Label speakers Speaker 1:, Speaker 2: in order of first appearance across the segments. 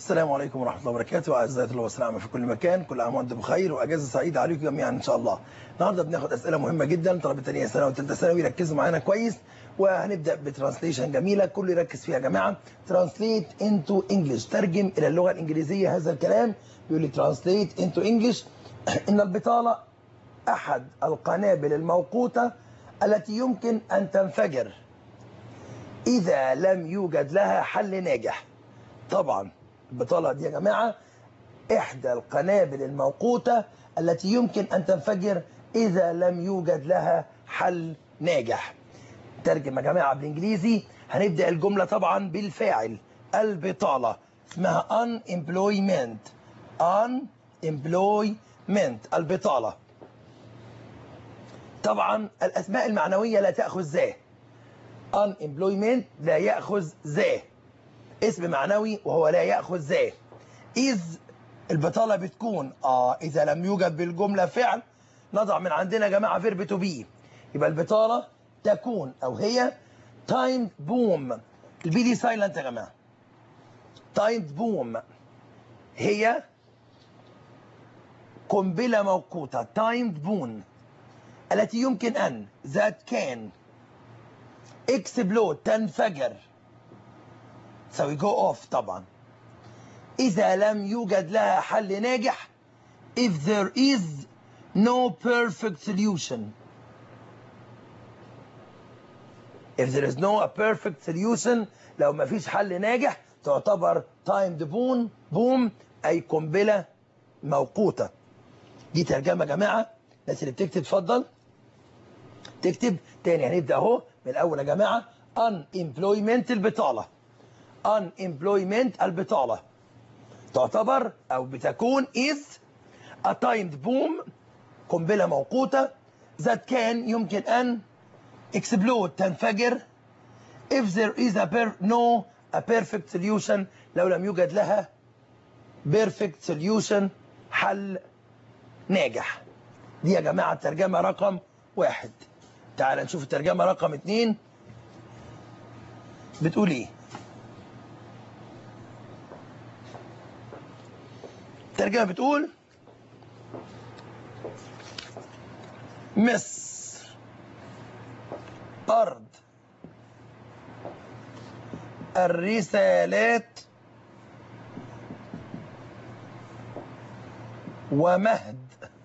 Speaker 1: السلام عليكم ورحمة الله وبركاته أعزائي الله والسلامة في كل مكان كل عام وأنتم بخير وأجازة سعيدة عليكم جميعا إن شاء الله النهارده بناخد أسئلة مهمة جدا طلبة تانية ثانوي وثالثة ثانوي ركزوا معانا كويس وهنبدأ بترانسليشن جميلة كله يركز فيها يا جماعة ترانسليت انتو انجلش ترجم إلى اللغة الإنجليزية هذا الكلام بيقول لي ترانسليت انتو انجلش إن البطالة أحد القنابل الموقوتة التي يمكن أن تنفجر إذا لم يوجد لها حل ناجح طبعا البطالة دي يا جماعة إحدى القنابل الموقوتة التي يمكن أن تنفجر إذا لم يوجد لها حل ناجح ترجم يا جماعة بالإنجليزي هنبدأ الجملة طبعا بالفاعل البطالة اسمها unemployment unemployment البطالة طبعا الأسماء المعنوية لا تأخذ ذا unemployment لا يأخذ ذا اسم معنوي وهو لا يأخذ ذا إذ البطالة بتكون آه إذا لم يوجد بالجملة فعل نضع من عندنا يا جماعة فيرب تو بي يبقى البطالة تكون أو هي تايم بوم البي دي سايلنت يا جماعة تايم بوم هي قنبلة موقوتة تايم بون التي يمكن أن ذات كان اكسبلود تنفجر تساوي جو اوف طبعا إذا لم يوجد لها حل ناجح if there is no perfect solution if there is no a perfect solution لو ما فيش حل ناجح تعتبر timed boom boom أي قنبلة موقوتة دي ترجمة يا جماعة الناس اللي بتكتب اتفضل تكتب تاني هنبدأ اهو من الأول يا جماعة unemployment البطالة unemployment البطالة تعتبر أو بتكون is a timed boom قنبلة موقوتة that can يمكن أن explode تنفجر if there is a per no a perfect solution لو لم يوجد لها perfect solution حل ناجح دي يا جماعة الترجمة رقم واحد تعال نشوف الترجمة رقم اتنين بتقول ايه الترجمة بتقول مصر أرض الرسالات ومهد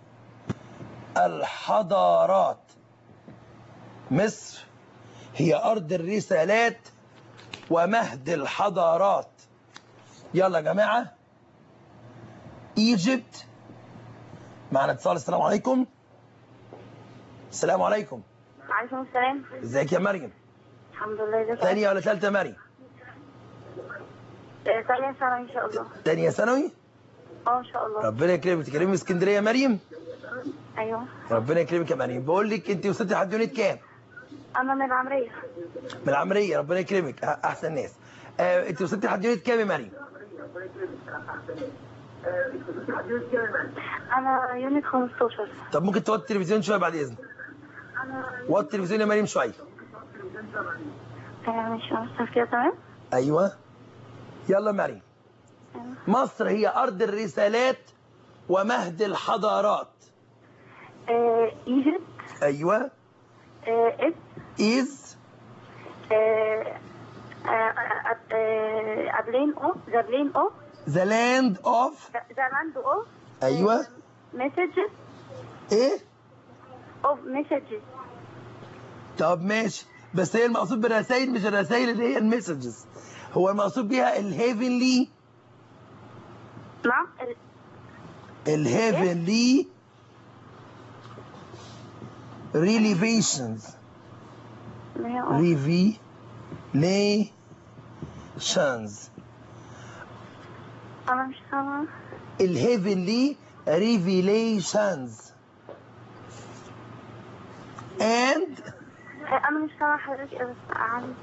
Speaker 1: الحضارات مصر هي أرض الرسالات ومهد الحضارات يلا يا جماعة ايجيبت معنا اتصال السلام عليكم السلام عليكم
Speaker 2: عليكم السلام
Speaker 1: ازيك يا مريم
Speaker 2: الحمد لله ازيك
Speaker 1: ثانية ولا ثالثة مريم
Speaker 2: آه، ثانية سنة إن شاء الله
Speaker 1: ثانية ثانوي
Speaker 2: اه إن شاء الله
Speaker 1: ربنا يكرمك تكلمي من اسكندرية يا مريم
Speaker 2: أيوه
Speaker 1: ربنا يكرمك يا مريم بقول لك انت وصلتي لحد يونت كام
Speaker 2: أنا من العمرية
Speaker 1: من العمرية ربنا يكرمك أ- احسن ناس آه انت وصلتي لحد يونت كام يا مريم
Speaker 2: أنا يونت 15
Speaker 1: طب ممكن توطي التلفزيون شوية بعد اذنك وطي التلفزيون يا مريم شوية
Speaker 2: آه، مش مستر كده تمام
Speaker 1: ايوه يلا مريم مصر هي ارض الرسالات ومهد الحضارات
Speaker 2: آه، ايجيبت
Speaker 1: ايوه
Speaker 2: آه، إس
Speaker 1: is
Speaker 2: آه، آه، آه، آه، أبلين أو ذا بلين أو
Speaker 1: the land of
Speaker 2: ذا لاند أو
Speaker 1: ايوه
Speaker 2: مسجز
Speaker 1: ايه
Speaker 2: أوف مسجز
Speaker 1: طب ماشي بس هي المقصود بالرسائل مش الرسائل اللي هي المسجز هو المقصود بيها الهيفنلي
Speaker 2: نعم ال-
Speaker 1: الهيفنلي revelations
Speaker 2: اللي هي أو.
Speaker 1: revelations
Speaker 2: أنا مش سامعة
Speaker 1: الهيفنلي revelations and
Speaker 2: آه، أنا مش سامعة حضرتك بس عندي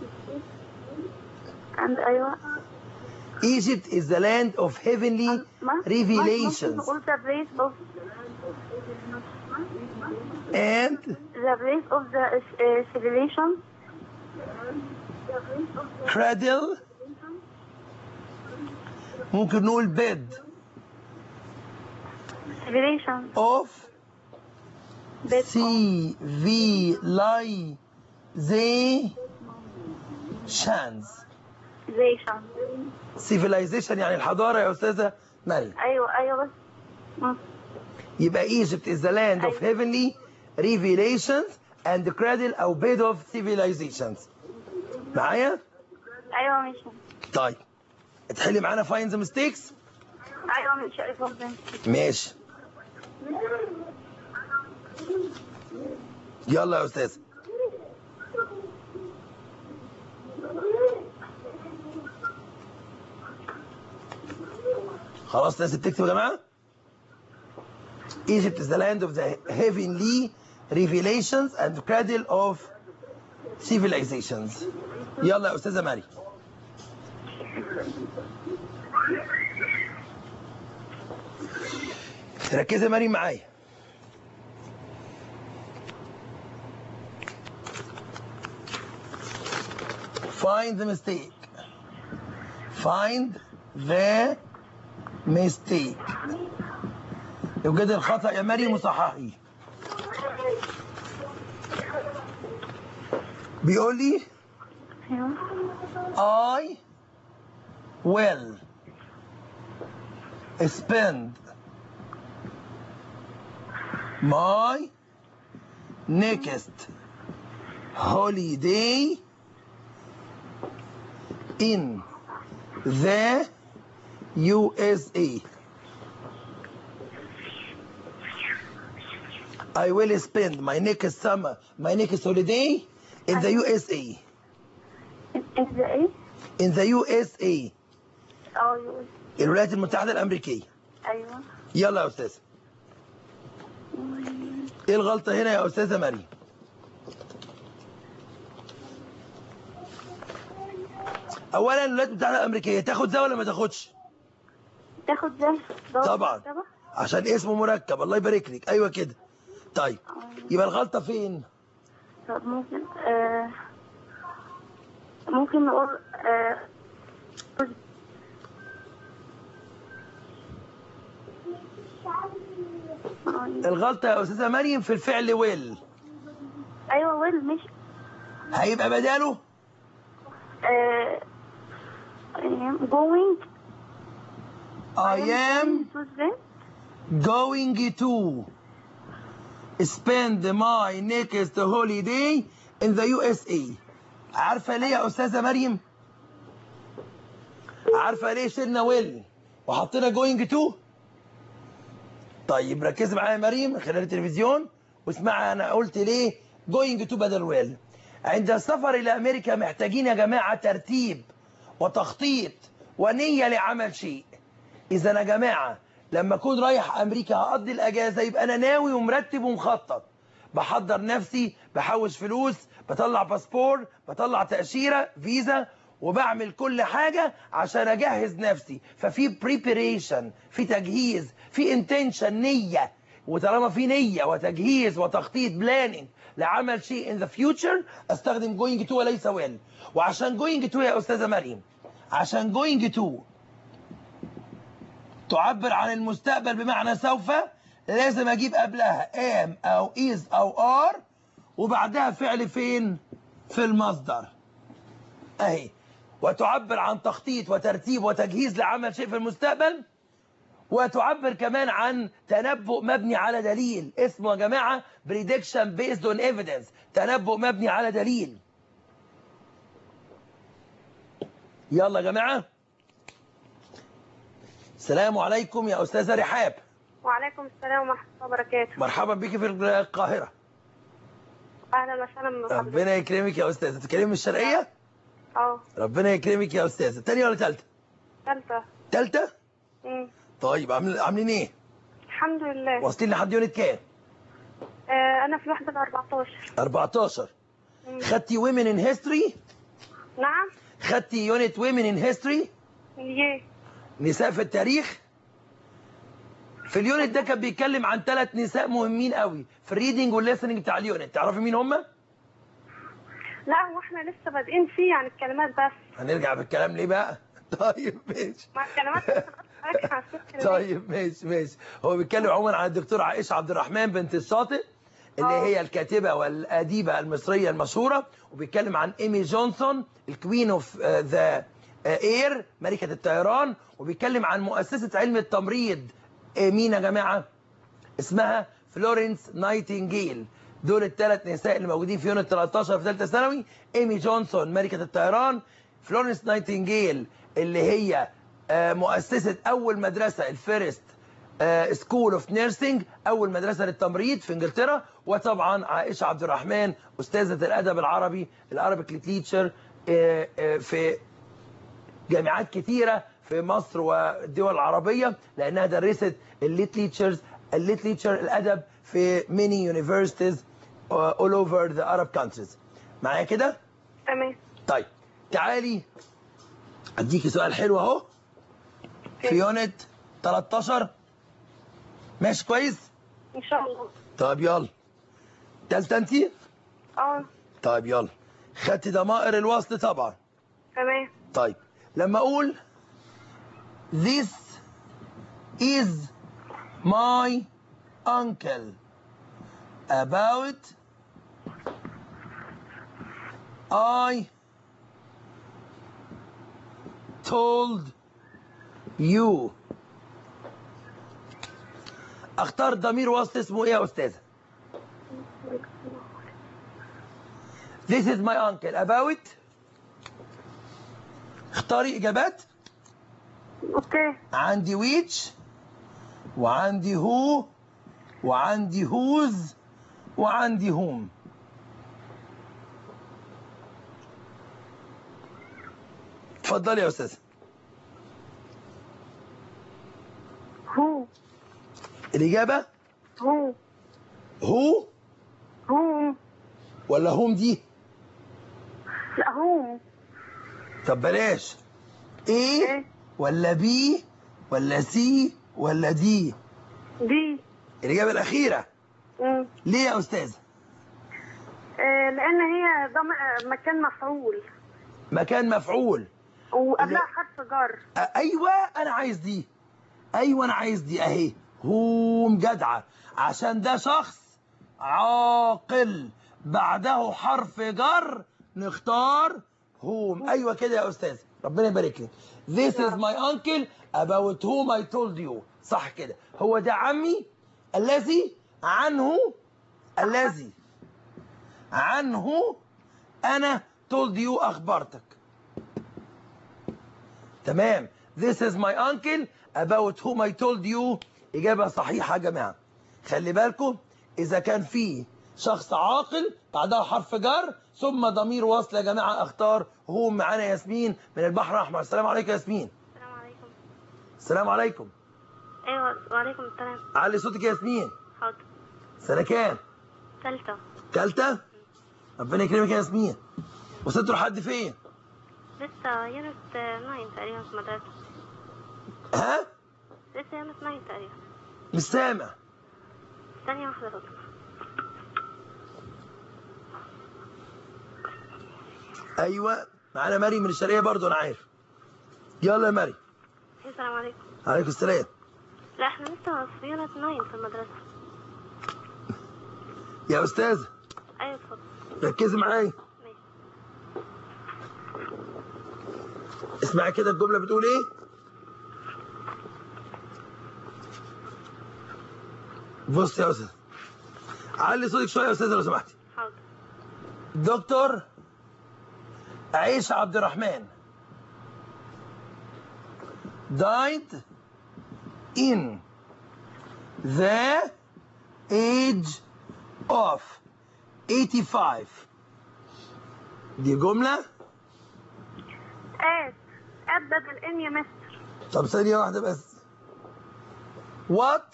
Speaker 2: عند أيوه
Speaker 1: Egypt is the land of heavenly
Speaker 2: ما-
Speaker 1: revelations
Speaker 2: ممكن تقول the place of
Speaker 1: and
Speaker 2: the place of the uh, civilization
Speaker 1: cradle ممكن نقول bed
Speaker 2: civilization
Speaker 1: of
Speaker 2: bed
Speaker 1: civilizations
Speaker 2: civilization
Speaker 1: civilization يعني الحضارة يا أستاذة مريم
Speaker 2: ايوه ايوه بس مم.
Speaker 1: يبقى Egypt is the land of
Speaker 2: أيوة.
Speaker 1: heavenly revelations and the cradle أو bed of civilizations معايا؟
Speaker 2: ايوه ماشي
Speaker 1: طيب تحلي معانا find the mistakes
Speaker 2: ايوه ماشي اتفضل
Speaker 1: ماشي يلا يا أستاذ خلاص ناس بتكتب يا جماعة Egypt is the land of the heavenly revelations and cradle of civilizations يلا يا أستاذة ماري ركزي يا مريم معايا find the mistake find the mistake يوجد الخطأ يا مريم وصححيه بيقول لي
Speaker 2: ايوه
Speaker 1: I will spend my next holiday in the USA. I will spend my next summer, my next holiday in the USA.
Speaker 2: انت ايه؟
Speaker 1: In the USA.
Speaker 2: اه يقول
Speaker 1: الولايات المتحدة الأمريكية.
Speaker 2: ايوه
Speaker 1: يلا يا أستاذ. إيه الغلطة هنا يا أستاذة مريم؟ أولا الولايات المتحدة الأمريكية تاخد ده ولا ما تاخدش؟
Speaker 2: تاخد ده ده
Speaker 1: طبعا
Speaker 2: مرتبة؟
Speaker 1: عشان اسمه مركب الله يبارك لك أيوه كده. طيب يبقى الغلطة فين؟
Speaker 2: طب ممكن آه ممكن نقول آه آه،
Speaker 1: الغلطة يا أستاذة مريم في الفعل will.
Speaker 2: ايوه ويل مش
Speaker 1: هيبقى بداله
Speaker 2: آه going
Speaker 1: I am
Speaker 2: to the
Speaker 1: going to spend my next holiday in the USA عارفة ليه يا أستاذة مريم؟ عارفة ليه شلنا ويل وحطينا going to؟ طيب ركزي معايا يا مريم من خلال التلفزيون واسمعي أنا قلت ليه going to بدل ويل عند السفر إلى أمريكا محتاجين يا جماعة ترتيب وتخطيط ونية لعمل شيء إذا يا جماعة لما أكون رايح أمريكا هقضي الأجازة يبقى أنا ناوي ومرتب ومخطط بحضر نفسي بحوش فلوس بطلع باسبور بطلع تأشيرة فيزا وبعمل كل حاجة عشان أجهز نفسي ففي بريبريشن في تجهيز في انتنشن نية وطالما في نية وتجهيز وتخطيط بلاننج لعمل شيء in the future استخدم going to وليس will وعشان going to يا أستاذة مريم عشان going to تعبر عن المستقبل بمعنى سوف لازم اجيب قبلها am او is او are وبعدها فعل فين في المصدر اهي وتعبر عن تخطيط وترتيب وتجهيز لعمل شيء في المستقبل وتعبر كمان عن تنبؤ مبني على دليل اسمه يا جماعة prediction based on evidence تنبؤ مبني على دليل يلا يا جماعة السلام عليكم يا أستاذة رحاب
Speaker 3: وعليكم السلام ورحمة الله وبركاته
Speaker 1: مرحبا بك في القاهرة
Speaker 3: أهلا وسهلا من حضرتك
Speaker 1: ربنا يكرمك يا أستاذة تتكلمي من الشرقية
Speaker 3: أه
Speaker 1: ربنا يكرمك يا أستاذة تانية ولا تالتة
Speaker 3: ثالثة
Speaker 1: تالتة
Speaker 3: أمم.
Speaker 1: طيب عامل- عاملين إيه
Speaker 3: الحمد لله
Speaker 1: واصلين لحد يونت كام
Speaker 3: آه أنا في الوحدة ال 14
Speaker 1: 14
Speaker 3: أمم.
Speaker 1: خدتي women in history
Speaker 3: نعم
Speaker 1: خدتي يونت women in history
Speaker 3: ليه
Speaker 1: نساء في التاريخ في اليونت ده كان بيتكلم عن ثلاث نساء مهمين قوي في الريدنج والليسننج بتاع اليونت تعرفي مين هم
Speaker 3: لا هو احنا لسه بادئين فيه يعني الكلمات بس
Speaker 1: هنرجع بالكلام ليه بقى طيب ماشي
Speaker 3: مع الكلمات راجعة على الست
Speaker 1: طيب ماشي ماشي هو بيتكلم عموما عن الدكتور عائشه عبد الرحمن بنت الشاطئ اللي
Speaker 3: آه.
Speaker 1: هي الكاتبه والاديبه المصريه المشهوره وبيتكلم عن ايمي جونسون الكوين اوف ذا اير ملكه الطيران وبيتكلم عن مؤسسه علم التمريض آه، مين يا جماعه اسمها فلورنس نايتنجيل دول الثلاث نساء اللي موجودين في يونت 13 في ثالثه ثانوي ايمي جونسون ملكه الطيران فلورنس نايتنجيل اللي هي آه، مؤسسه اول مدرسه الفيرست سكول اوف نيرسينج اول مدرسه للتمريض في انجلترا وطبعا عائشه عبد الرحمن استاذه الادب العربي العربيك ليتيتشر في جامعات كتيره في مصر والدول العربيه لانها درست الليتريتشرز الليتريتشر الادب في many universities uh, all over the Arab countries معايا كده
Speaker 3: تمام
Speaker 1: طيب تعالي اديكي سؤال حلو اهو في يونت 13 ماشي كويس
Speaker 3: ان شاء الله
Speaker 1: طيب يلا تالتة انتي
Speaker 3: اه
Speaker 1: طيب يلا خدتي ضمائر الوصل طبعا
Speaker 3: تمام
Speaker 1: طيب لما اقول this is my uncle about I told you اختار ضمير وصل اسمه ايه يا استاذه This is my uncle about اختاري اجابات
Speaker 3: اوكي
Speaker 1: عندي which وعندي who وعندي whose وعندي whom اتفضلي يا استاذ
Speaker 3: هو
Speaker 1: الاجابه
Speaker 3: هو
Speaker 1: هو
Speaker 3: هو
Speaker 1: ولا هم دي
Speaker 3: لا هو
Speaker 1: طب بلاش ايه
Speaker 3: ايه
Speaker 1: ولا بي ولا سي ولا دي
Speaker 3: دي
Speaker 1: الاجابه الاخيره
Speaker 3: مم.
Speaker 1: ليه يا استاذ
Speaker 3: آه، لان هي ضم... مكان مفعول
Speaker 1: مكان مفعول
Speaker 3: وقبلها حرف جر
Speaker 1: أ- ايوه انا عايز دي ايوه انا عايز دي اهي هوم جدعه عشان ده شخص عاقل بعده حرف جر نختار هوم ايوه كده يا استاذ ربنا يبارك لك This is my uncle about whom I told you صح كده هو ده عمي الذي عنه الذي عنه انا told you اخبرتك تمام This is my uncle about whom I told you إجابة صحيحة يا جماعة خلي بالكم إذا كان في شخص عاقل بعدها حرف جر ثم ضمير وصل يا جماعة أختار هو معانا ياسمين من البحر الأحمر السلام عليكم يا ياسمين
Speaker 2: السلام عليكم
Speaker 1: السلام عليكم
Speaker 2: ايوه وعليكم السلام
Speaker 1: علي صوتك يا ياسمين
Speaker 2: حاضر
Speaker 1: سنة كام؟
Speaker 2: ثالثة
Speaker 1: تالتة؟ ربنا يكرمك يا ياسمين وصلتوا لحد فين؟
Speaker 2: لسه يونت 9 تقريبا في المدرسة
Speaker 1: ها؟
Speaker 2: لسه يونت 9 تقريبا
Speaker 1: مش سامع
Speaker 2: ثانية واحدة يا دكتور
Speaker 1: أيوه معانا مريم من الشرقية برضو أنا عارف يلا يا مريم
Speaker 2: السلام عليكم
Speaker 1: عليكم السلام
Speaker 2: لا احنا لسه في يونت 9 في المدرسة
Speaker 1: يا أستاذ
Speaker 2: ايوه اتفضل
Speaker 1: ركزي معايا
Speaker 2: ماشي
Speaker 1: اسمعي كده الجملة بتقول ايه بص يا استاذ علي صوتك شوية يا استاذ لو سمحتي
Speaker 2: حاضر
Speaker 1: دكتور عيش عبد الرحمن died in the age of 85 دي جملة
Speaker 3: آت آت بدل إن يا مستر
Speaker 1: طب ثانية واحدة بس What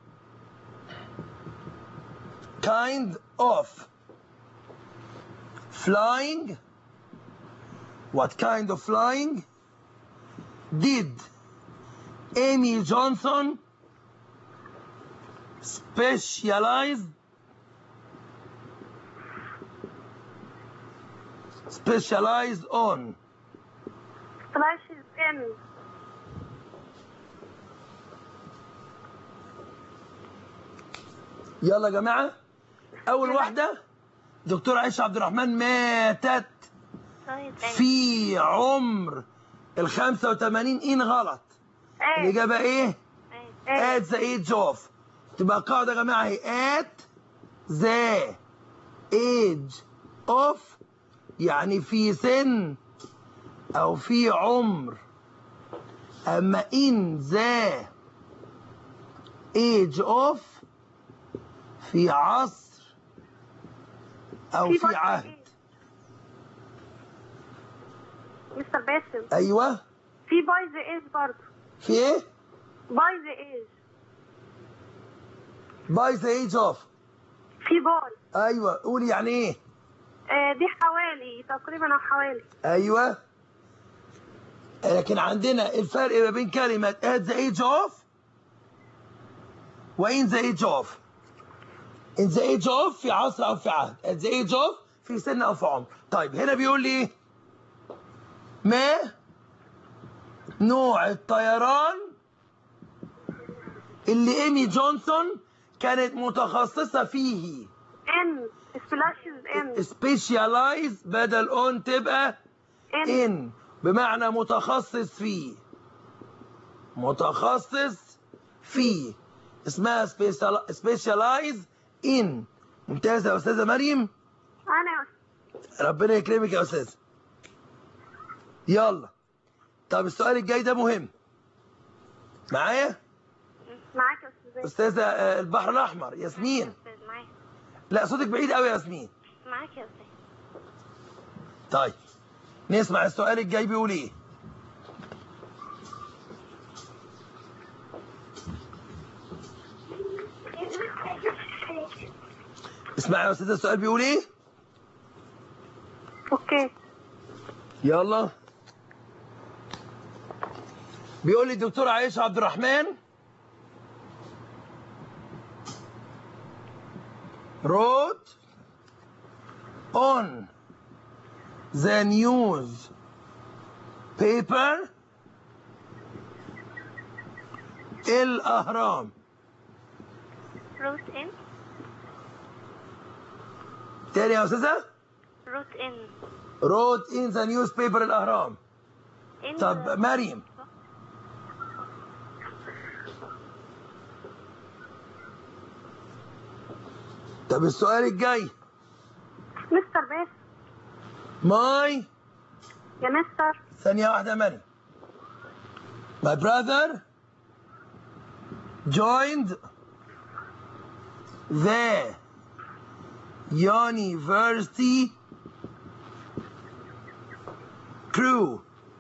Speaker 1: kind of flying What kind of flying did Amy Johnson specialize specialize on
Speaker 3: splashes in
Speaker 1: يلا يا جماعه اول واحده دكتور عائشه عبد الرحمن ماتت في عمر ال 85 ان غلط
Speaker 3: ايه
Speaker 1: الاجابه ايه
Speaker 3: ايه
Speaker 1: at the age of تبقى قاعده يا جماعه اهي at the age of يعني في سن او في عمر اما in the age of في عصر او
Speaker 3: في
Speaker 1: في
Speaker 3: برضه
Speaker 1: عهد
Speaker 3: إيه؟ مستر باسم
Speaker 1: ايوه
Speaker 3: في باي ذا ايج برضه
Speaker 1: في ايه
Speaker 3: باي ذا ايج
Speaker 1: by the age of
Speaker 3: في باي
Speaker 1: ايوه قولي يعني ايه
Speaker 3: آه دي حوالي تقريبا او حوالي
Speaker 1: ايوه لكن عندنا الفرق ما بين كلمة at the age of و in the age of in the age of في عصر أو في عهد at the age of في سن أو في عمر طيب هنا بيقول لي إيه؟ ما نوع الطيران اللي ايمي جونسون كانت متخصصة فيه
Speaker 3: ان سبلاشز ان
Speaker 1: specialize بدل on تبقى
Speaker 3: ان
Speaker 1: in بمعنى متخصص فيه متخصص فيه اسمها special- specialize in ممتازة يا أستاذة مريم
Speaker 3: انا
Speaker 1: ربنا يكرمك يا أستاذة يلا طب السؤال الجاي ده مهم معايا
Speaker 3: معاك يا استاذ
Speaker 1: أستاذة آه، البحر الأحمر ياسمين
Speaker 4: استاذ معاك
Speaker 1: لا صوتك بعيد قوي يا ياسمين
Speaker 4: معاك يا استاذ
Speaker 1: طيب نسمع السؤال الجاي بيقول ايه اسمع يا استاذ السؤال بيقول ايه
Speaker 3: اوكي
Speaker 1: يلا بيقول لي الدكتور عائشة عبد الرحمن wrote on the news paper الأهرام
Speaker 4: روت ان
Speaker 1: تاني يا أستاذة
Speaker 4: روت ان
Speaker 1: wrote in the newspaper الأهرام
Speaker 4: ان
Speaker 1: طب مريم طب السؤال الجاي
Speaker 3: مستر باس
Speaker 1: ماي
Speaker 3: يا مستر
Speaker 1: ثانية واحدة يا مريم My brother joined the university crew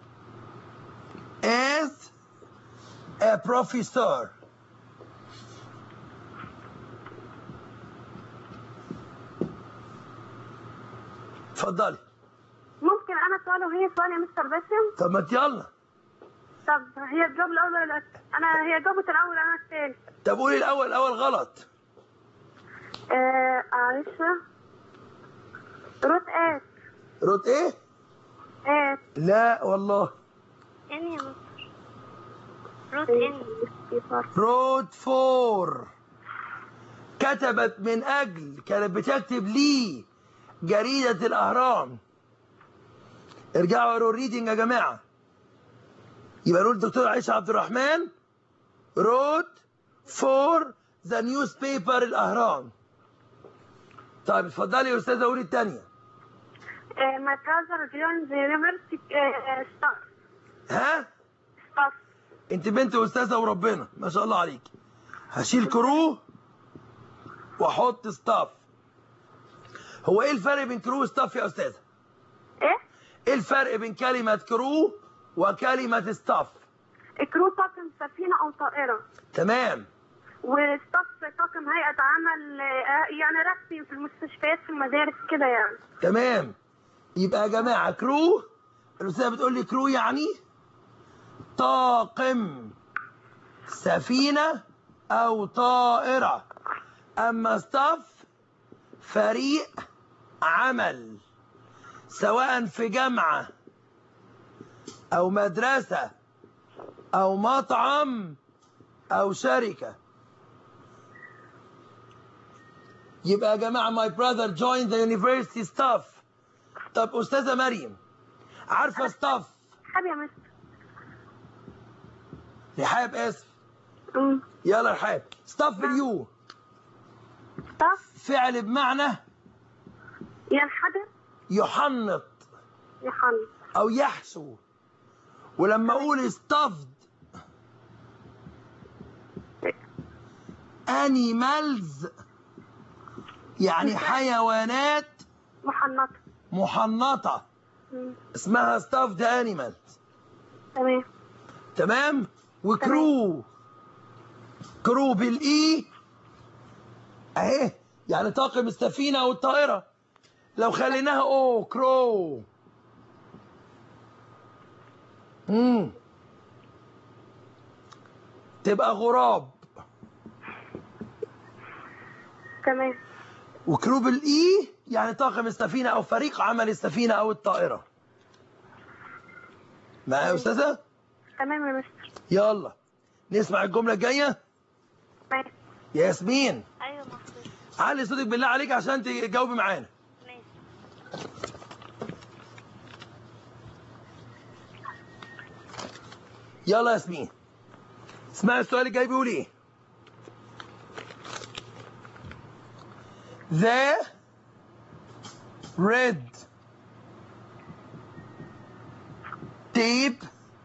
Speaker 1: as a professor. اتفضلي
Speaker 3: ممكن انا سؤال وهي سؤال يا مستر باسم
Speaker 1: طب ما يلا
Speaker 3: طب هي الجواب الاول ولا انا هي جاوبت الاول انا الثاني
Speaker 1: طب قولي الاول الاول غلط
Speaker 3: آه عائشة روت آت
Speaker 1: رد ايه
Speaker 3: آت
Speaker 1: لا والله
Speaker 4: ان يا مستر روت ان
Speaker 1: رود فور كتبت من اجل كانت بتكتب لي جريدة الاهرام ارجعوا قروا الريدنج يا جماعة يبقى نقول الدكتور عائشة عبد الرحمن رود فور ذا نيوز بيبر الاهرام طيب اتفضلي يا استاذة قولي الثانية
Speaker 3: my brother joined the university uh, staff
Speaker 1: ها
Speaker 3: staff
Speaker 1: انت بنت استاذه وربنا ما شاء الله عليك هشيل كرو واحط ستاف هو ايه الفرق بين كرو وستاف يا استاذه
Speaker 3: ايه
Speaker 1: ايه الفرق بين كلمه كرو وكلمه ستاف
Speaker 3: كرو طاقم سفينة أو طائرة
Speaker 1: تمام
Speaker 3: وستاف طاقم هيئة عمل آه، يعني رسمي في المستشفيات في المدارس كده يعني
Speaker 1: تمام يبقى يا جماعه كرو الاستاذه بتقول لي كرو يعني طاقم سفينه او طائره اما ستاف فريق عمل سواء في جامعه أو مدرسة أو مطعم أو شركة يبقى يا جماعة my brother joined the university staff طب أستاذة مريم عارفة staff
Speaker 3: حابب يا مستر
Speaker 1: رحاب آسف
Speaker 3: أمم.
Speaker 1: يلا رحاب staff باليو
Speaker 3: طف
Speaker 1: فعل بمعنى
Speaker 3: ينحدر
Speaker 1: يحنط
Speaker 3: يحن
Speaker 1: أو يحشو ولما أقول stuffed animals يعني حيوانات
Speaker 3: محنطة
Speaker 1: محنطة
Speaker 3: أمم.
Speaker 1: اسمها stuffed animals
Speaker 3: تمام
Speaker 1: تمام وكرو كرو بالاي اهي يعني طاقم السفينه او الطائره لو خليناها او كرو امم تبقى غراب
Speaker 3: تمام
Speaker 1: وكرو بالاي يعني طاقم السفينه او فريق عمل السفينه او الطائره معايا يا استاذه
Speaker 3: تمام يا مستر
Speaker 1: يلا نسمع الجمله الجايه
Speaker 3: تمام
Speaker 1: يا ياسمين
Speaker 4: ايوه مصر
Speaker 1: علي صوتك بالله عليك عشان تجاوبي معانا
Speaker 4: ماشي
Speaker 1: يلا يا ياسمين اسمعي السؤال الجاي بيقول ايه The red tape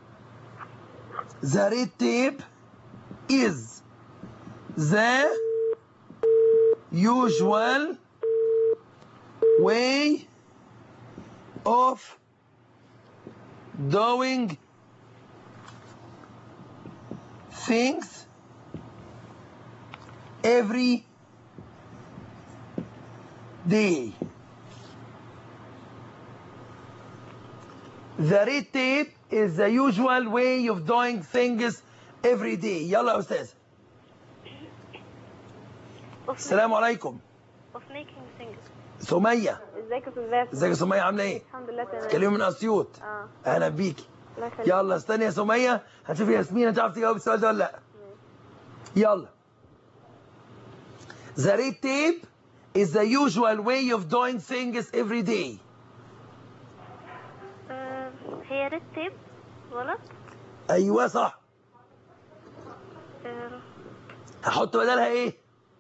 Speaker 1: the red tape is the usual way of doing things every day. The red tape is the usual way of doing things every day. يلا يا أستاذ.
Speaker 4: of,
Speaker 1: السلام عليكم.
Speaker 4: of making things
Speaker 1: سمية.
Speaker 3: ازيك يا استاذ باسم
Speaker 1: ازيك يا سمية عاملة ايه؟
Speaker 3: الحمد لله تمام
Speaker 1: تكلمي من أسيوط.
Speaker 3: اه
Speaker 1: أهلا بيكي.
Speaker 3: الله يخليك
Speaker 1: يلا استني يا سمية هنشوف ياسمين هتعرف تجاوب السؤال ده ولا لا يلا The red tape is the usual way of doing things every day
Speaker 4: آه، هي ريد تيب غلط
Speaker 1: ايوه صح
Speaker 4: آه،
Speaker 1: هحط بدلها ايه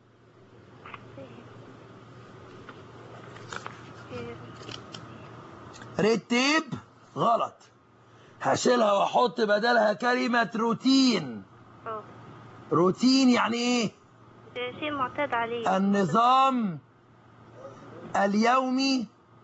Speaker 4: آه،
Speaker 1: ريد تيب غلط هشيلها واحط بدلها كلمة روتين
Speaker 4: اه
Speaker 1: روتين يعني ايه
Speaker 4: آه، شيء معتاد عليه
Speaker 1: النظام اليومي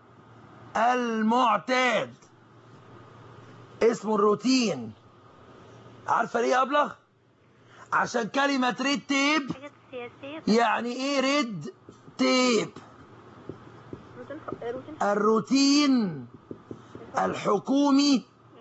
Speaker 1: المعتاد اسمه الروتين عارفه ليه ابلغ عشان كلمه ريد تيب
Speaker 4: حاجات سياسية
Speaker 1: يعني ايه ريد تيب
Speaker 3: روتين روتين
Speaker 1: الروتين الحكومي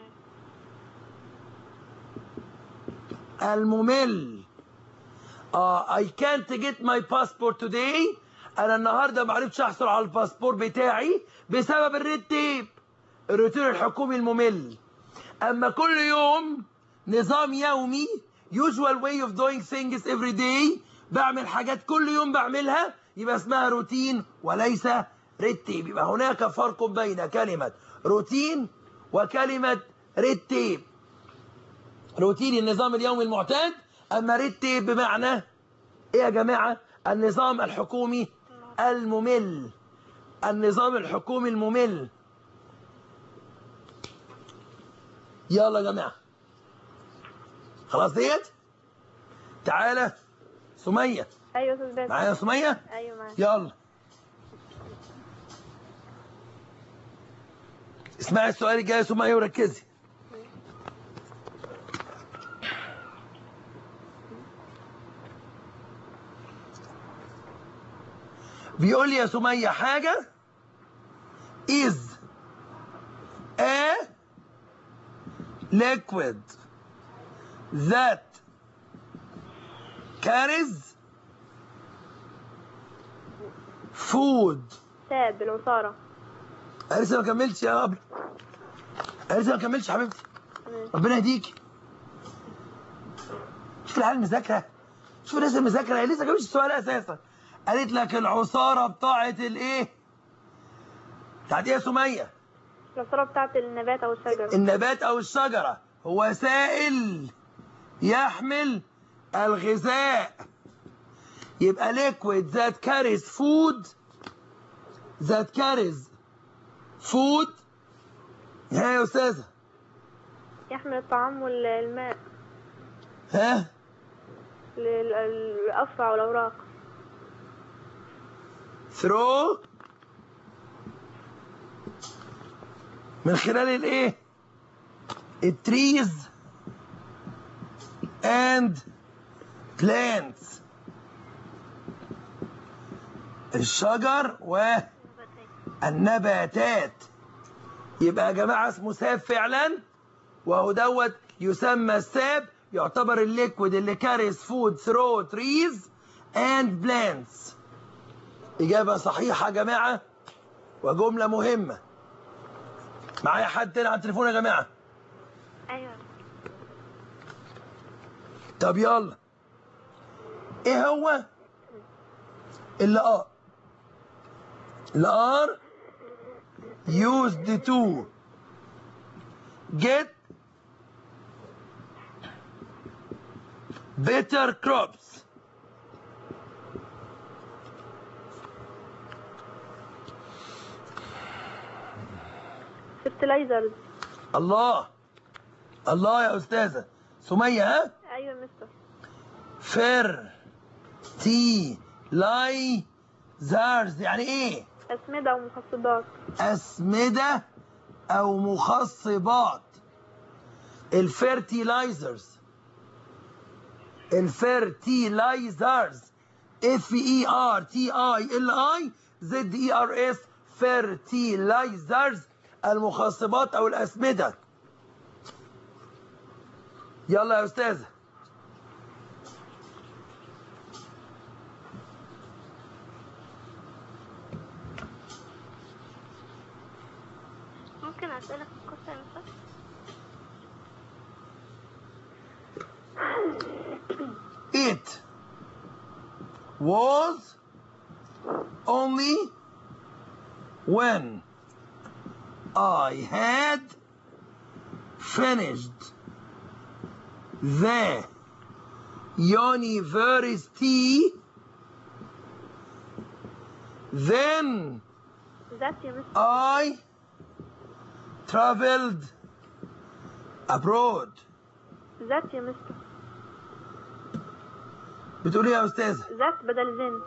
Speaker 1: الممل اه I can't get my passport today انا النهارده ما عرفتش احصل على الباسبور بتاعي بسبب الريد تيب الروتين الحكومي الممل اما كل يوم نظام يومي usual way of doing things every day بعمل حاجات كل يوم بعملها يبقى اسمها روتين وليس ريد تيب يبقى هناك فرق بين كلمة روتين وكلمة ريد تيب روتين النظام اليومي المعتاد اما ريد تيب بمعنى ايه يا جماعه النظام الحكومي الممل النظام الحكومي الممل يلا يا جماعه خلاص ديت تعالى سميه
Speaker 3: ايوه يا استاذ باسم
Speaker 1: معايا يا سميه
Speaker 3: ايوه معاك
Speaker 1: يلا اسمعي السؤال الجاي يا سميه وركزي بيقول لي يا سمية حاجة is a liquid that carries food
Speaker 3: ساد بالعصارة
Speaker 1: أنا لسه ما كملتش يا قبل أنا لسه ما كملتش حبيبتي ربنا يهديك شوف العيال مذاكره شوف الناس المذاكره هي لسه جابتش السؤال اساسا قالت لك العصاره بتاعه الايه بتاعت ايه يا سميه
Speaker 4: العصارة بتاعت النبات أو الشجرة
Speaker 1: النبات او الشجره هو سائل يحمل الغذاء يبقى ليكويد ذات كاريز فود ذات كاريز فود ها يا استاذه
Speaker 4: يحمل الطعام والماء
Speaker 1: ها
Speaker 4: للأفرع والأوراق
Speaker 1: ثرو من خلال الايه التريز and plants الشجر والنباتات يبقى يا جماعه اسمه ساب فعلا وهو دوت يسمى الساب يعتبر الليكويد اللي كاريز فود ثرو تريز اند بلانتس اجابه صحيحه يا جماعه وجمله مهمه معايا حد تاني على التليفون يا جماعه
Speaker 4: أيوة
Speaker 1: طب يلا ايه هو اللي اه اللي ار used to get better crops
Speaker 4: fertilizers
Speaker 1: الله الله يا استاذه سميه ها
Speaker 4: أيوة يا مستر
Speaker 1: فر تي لاي زارز يعني ايه
Speaker 4: أسمدة ومخصبات
Speaker 1: أسمدة أو مخصبات الفيرتيلايزرز الفيرتيلايزرز اف اي ار تي اي ال اي زد اي ار اس فيرتيلايزرز المخصبات او الاسمده يلا يا استاذه
Speaker 4: ممكن أسألك القصة يا مستر
Speaker 1: it was only when I had finished the university then
Speaker 4: ذات يا مستر
Speaker 1: I traveled abroad
Speaker 4: ذات يا مستر
Speaker 1: بتقول ايه يا استاذه
Speaker 4: ذات بدل زين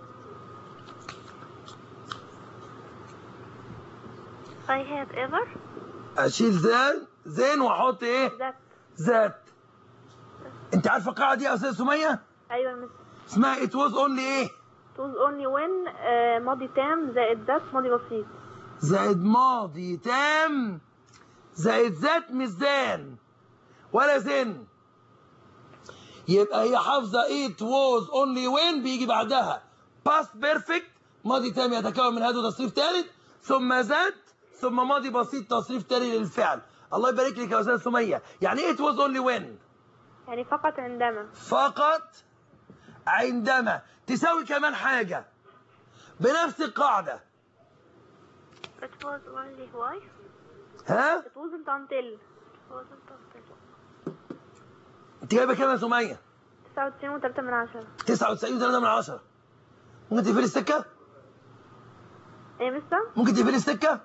Speaker 4: I have ever
Speaker 1: اشيل زين زين واحط ايه
Speaker 4: ذات
Speaker 1: ذات انت عارفه القاعده دي يا استاذه سميه
Speaker 4: أيوة يا مستر
Speaker 1: اسمها it was only ايه
Speaker 4: it was only when آه، ماضي تام زائد ذات ماضي بسيط
Speaker 1: زائد ماضي تام زائد ذات مش زان ولا زن يبقى هي حافظه it was only when بيجي بعدها past perfect ماضي تام يتكون من هذا تصريف ثالث ثم ذات ثم ماضي بسيط تصريف تاني للفعل الله يبارك لك يا استاذ سميه يعني ايه it was only when
Speaker 4: يعني فقط عندما
Speaker 1: فقط عندما تساوي كمان حاجه بنفس القاعده
Speaker 4: it was only why
Speaker 1: ها
Speaker 4: it wasn't until it wasn't until
Speaker 1: انت جايبه كام يا سميه
Speaker 4: 99 وتلاتة من عشرة
Speaker 1: 99 3 من 10 ممكن تقفلي السكه
Speaker 4: ايه يا مستر
Speaker 1: ممكن تقفلي السكه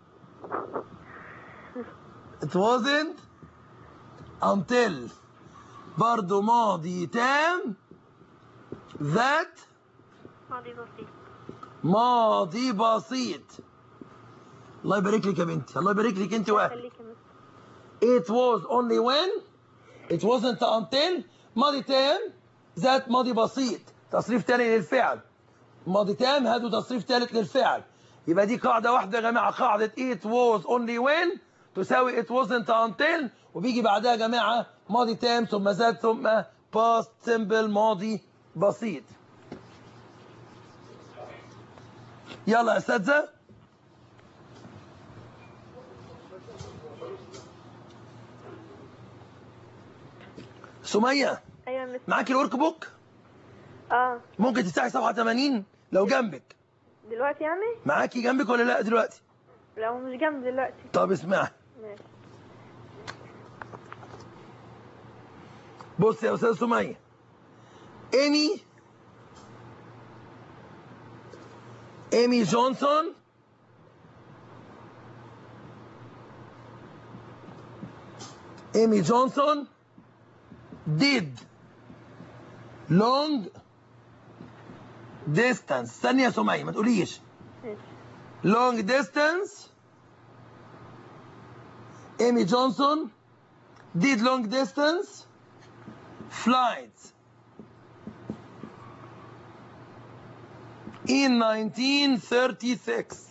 Speaker 1: it wasn't until برضو ماضي تام that
Speaker 4: ماضي بسيط
Speaker 1: ماضي بسيط الله يبارك لك يا بنتي الله يبارك لك انت واهلك
Speaker 4: خليك يا مستر
Speaker 1: it was only when it wasn't until ماضي تام ذات ماضي بسيط تصريف تاني للفعل ماضي تام هاتوا تصريف ثالث للفعل يبقى دي قاعدة واحدة يا جماعة قاعدة it was only when تساوي it wasn't until وبيجي بعدها يا جماعة ماضي تام ثم ذات ثم past simple ماضي بسيط يلا يا أساتذة سميه
Speaker 4: ايوه يا مستر
Speaker 1: معاكي الورك بوك
Speaker 4: اه
Speaker 1: ممكن تفتحي صفحه 80 لو جنبك
Speaker 4: دلوقتي يعني
Speaker 1: معاكي جنبك ولا لا دلوقتي
Speaker 4: لو مش جنب دلوقتي
Speaker 1: طب اسمعي
Speaker 4: ماشي
Speaker 1: بص يا استاذ سميه ايمي ايمي جونسون ايمي جونسون did long distance استني يا سميه ما تقوليش
Speaker 4: ماشي
Speaker 1: long distance Amy Johnson did long distance flights in 1936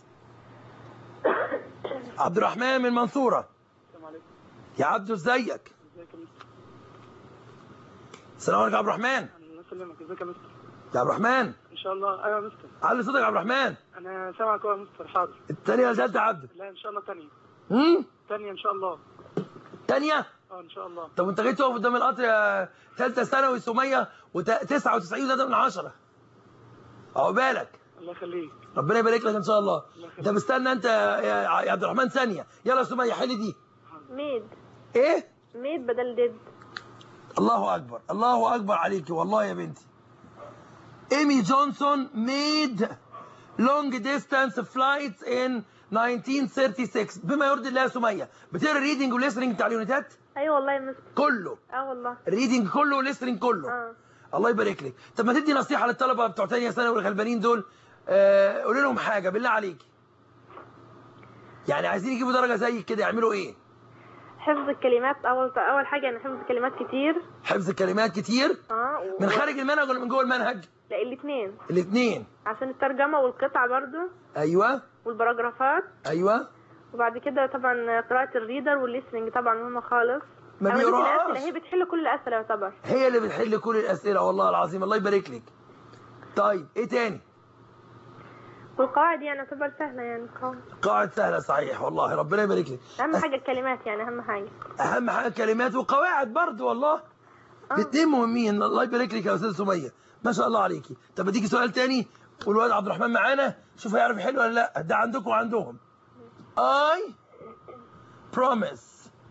Speaker 1: عبد الرحمن من المنصورة
Speaker 5: السلام عليكم
Speaker 1: يا عبدو ازيك
Speaker 5: ازيك يا مستر
Speaker 1: السلام عليكم يا عبد الرحمن
Speaker 5: الله يسلمك ازيك يا مستر
Speaker 1: يا عبد الرحمن
Speaker 5: ان شاء الله ايوه يا مستر
Speaker 1: علي صوتك يا عبد الرحمن
Speaker 5: انا سامعك أهو يا مستر حاضر
Speaker 1: الثانية ولا ثالثة يا عبدو
Speaker 5: لا ان شاء الله تانية
Speaker 1: امم
Speaker 5: تانية ان شاء الله
Speaker 1: تانية
Speaker 5: اه ان شاء الله
Speaker 1: طب وانت جيت تقف قدام القطر يا ثالثة ثانوي سمية و99 ده من 10 عقبالك
Speaker 5: الله يخليك
Speaker 1: ربنا يبارك لك ان شاء الله
Speaker 5: الله يخليك.
Speaker 1: انت مستنى انت يا يا عبد الرحمن ثانيه يلا يا سميه حل دي
Speaker 4: ميد
Speaker 1: ايه
Speaker 4: ميد بدل ديد
Speaker 1: الله اكبر الله اكبر عليكي والله يا بنتي ايمي جونسون ميد لونج ديستانس فلايتس ان 1936 بما يرضي الله يا سميه بتقرا الريدنج والليسننج بتاع اليونتات
Speaker 4: ايوه والله يا مستر
Speaker 1: كله
Speaker 4: اه والله
Speaker 1: الريدنج كله والليسننج كله
Speaker 4: اه
Speaker 1: الله يبارك لك طب ما تدي نصيحه للطلبه بتوع ثانيه ثانوي والغلبانين دول آه قولي لهم حاجه بالله عليكي يعني عايزين يجيبوا درجه زيك كده يعملوا ايه
Speaker 4: حفظ الكلمات اول اول حاجه يعني حفظ كلمات كتير
Speaker 1: حفظ كلمات كتير
Speaker 4: اه و...
Speaker 1: من خارج المنهج ولا من جوه المنهج
Speaker 4: لا الاثنين
Speaker 1: الاثنين
Speaker 4: عشان الترجمه والقطع برضو
Speaker 1: ايوه
Speaker 4: والبراجرافات
Speaker 1: ايوه
Speaker 4: وبعد كده طبعا قراءه الريدر والليسننج طبعا مهمه خالص
Speaker 1: ما
Speaker 4: أنا بديت
Speaker 1: بيقراهاش.
Speaker 4: الاسئله هي بتحل كل الاسئله يعتبر
Speaker 1: هي اللي بتحل كل الاسئله والله العظيم الله يبارك لك طيب ايه تاني
Speaker 4: والقواعد يعني تعتبر سهله يعني قواعد.
Speaker 1: قواعد سهله صحيح والله ربنا يبارك لك
Speaker 4: اهم حاجه الكلمات يعني اهم حاجه
Speaker 1: اهم حاجه كلمات وقواعد برضو والله
Speaker 4: آه.
Speaker 1: الاثنين مهمين الله يبارك لك يا استاذ سميه ما شاء الله عليكي طب اديكي سؤال تاني والواد عبد الرحمن معانا شوف هيعرف يحل ولا لا ده عندكم وعندهم I promise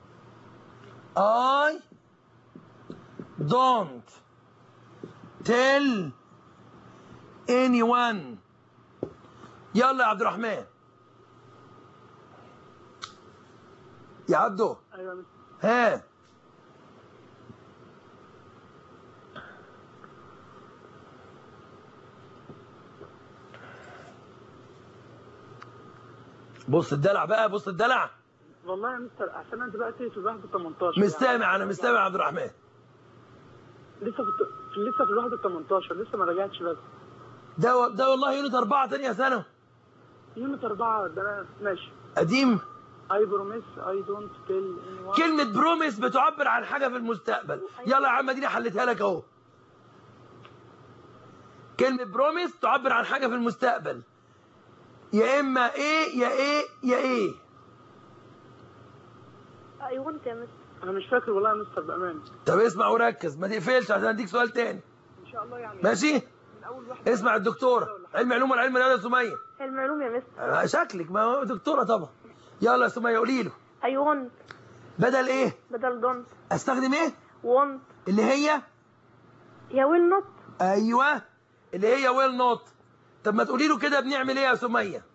Speaker 1: I don't tell anyone يلا يا عبد الرحمن يا عبدو
Speaker 5: ايوه يا مستر
Speaker 1: ها بص الدلع بقى بص الدلع
Speaker 5: والله يا مستر عشان انا دلوقتي في الواحد 18
Speaker 1: مش سامع انا مش سامع يا عبد الرحمن
Speaker 5: لسه في الت- في- لسه في الواحد 18 لسه ما رجعتش بس
Speaker 1: ده و- ده والله يونت أربعة تانية ثانوي
Speaker 5: يونت أربعة ده أنا ماشي
Speaker 1: قديم
Speaker 5: I promise I don't tell anyone
Speaker 1: كلمة بروميس بتعبر عن حاجة في المستقبل يلا يا عم اديني حلتها لك اهو كلمة بروميس تعبر عن حاجة في المستقبل يا اما ايه يا ايه يا ايه
Speaker 4: ايوه انت يا مستر
Speaker 5: أنا مش فاكر والله يا مستر بأمانة
Speaker 1: طب اسمع وركز ما تقفلش عشان اديك سؤال تاني
Speaker 5: إن شاء الله يعني
Speaker 1: ماشي
Speaker 5: من أول واحد
Speaker 1: اسمع الدكتورة علم علوم ولا علم رياضة يا سمية
Speaker 4: علم علوم يا مستر
Speaker 1: آه، شكلك ما هو دكتورة طبعا يلا يا سمية قولي له
Speaker 4: ايوه
Speaker 1: بدل ايه
Speaker 4: بدل دونت
Speaker 1: استخدم ايه
Speaker 4: وونت
Speaker 1: اللي هي
Speaker 4: يا ويل نوت
Speaker 1: ايوه اللي هي ويل نوت طب ما تقولي له كده بنعمل ايه يا سميه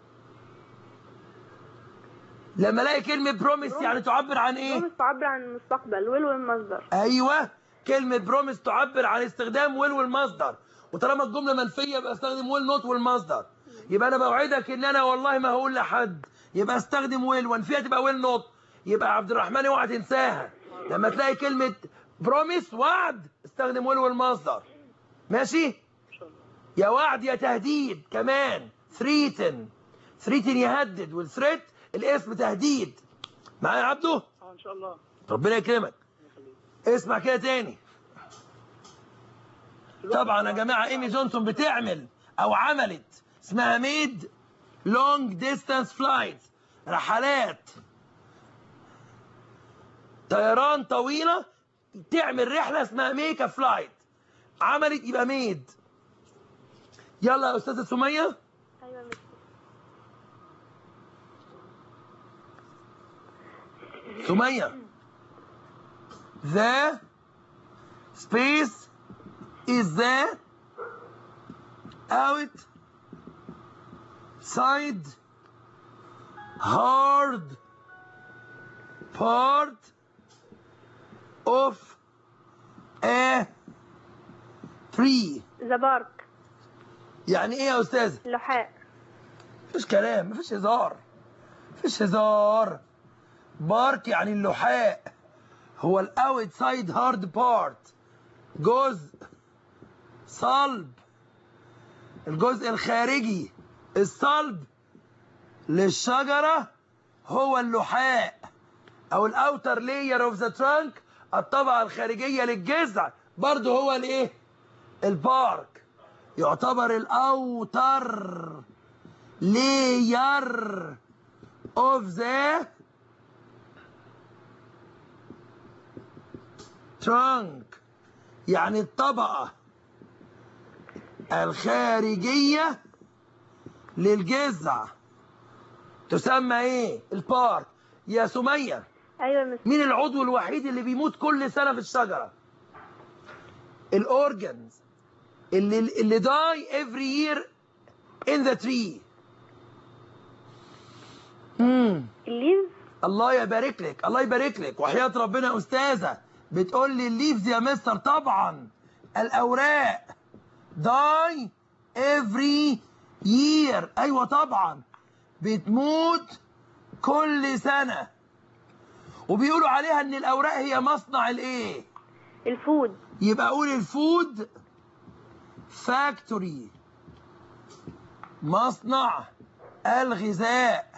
Speaker 1: لما الاقي كلمه بروميس يعني تعبر عن ايه
Speaker 4: بروميس تعبر عن المستقبل ويل والمصدر
Speaker 1: ايوه كلمه بروميس تعبر عن استخدام ويل والمصدر وطالما الجمله منفيه يبقى استخدم ويل نوت والمصدر يبقى انا بوعدك ان انا والله ما هقول لحد يبقى استخدم ويل وانفيها تبقى ويل نوت يبقى عبد الرحمن اوعى تنساها لما تلاقي كلمه بروميس وعد استخدم ويل والمصدر ماشي
Speaker 5: إن شاء الله
Speaker 1: يا وعد يا تهديد كمان ثريتن ثريتن يهدد والثريت الاسم تهديد معايا يا عبده
Speaker 5: أه إن شاء الله
Speaker 1: ربنا يكرمك
Speaker 5: الله يخليك
Speaker 1: اسمع كده تاني طبعا يا جماعه ايمي جونسون بتعمل او عملت اسمها ميد لونج ديستانس فلايت رحلات طيران طويله تعمل رحله اسمها ميك فلايت عملت يبقى ميد يلا يا استاذه سميه
Speaker 4: ايوه يا مستر
Speaker 1: سميه the space is the out side hard part of a tree
Speaker 4: ذا بارك
Speaker 1: يعني ايه يا استاذ
Speaker 4: اللحاء
Speaker 1: مفيش كلام مفيش هزار مفيش هزار بارك يعني اللحاء هو الاوت سايد هارد بارت جزء صلب الجزء الخارجي الصلب للشجرة هو اللحاء او الاوتر لاير اوف ذا ترانك الطبقة الخارجية للجذع برضه هو الايه البارك يعتبر الاوتر layer of the trunk يعني الطبقة الخارجية للجذع تسمى ايه البارك يا سمية
Speaker 4: ايوه يا مستر
Speaker 1: مين العضو الوحيد اللي بيموت كل سنة في الشجرة الاورجنز اللي اللي die every year in the tree مم.
Speaker 4: الليف
Speaker 1: الله يبارك لك الله يبارك لك وحياة ربنا يا أستاذة بتقول لي الليفز يا مستر طبعا الأوراق die every year أيوة طبعا بتموت كل سنة وبيقولوا عليها إن الأوراق هي مصنع الإيه؟
Speaker 4: الفود
Speaker 1: يبقى أقول الفود فاكتوري مصنع الغذاء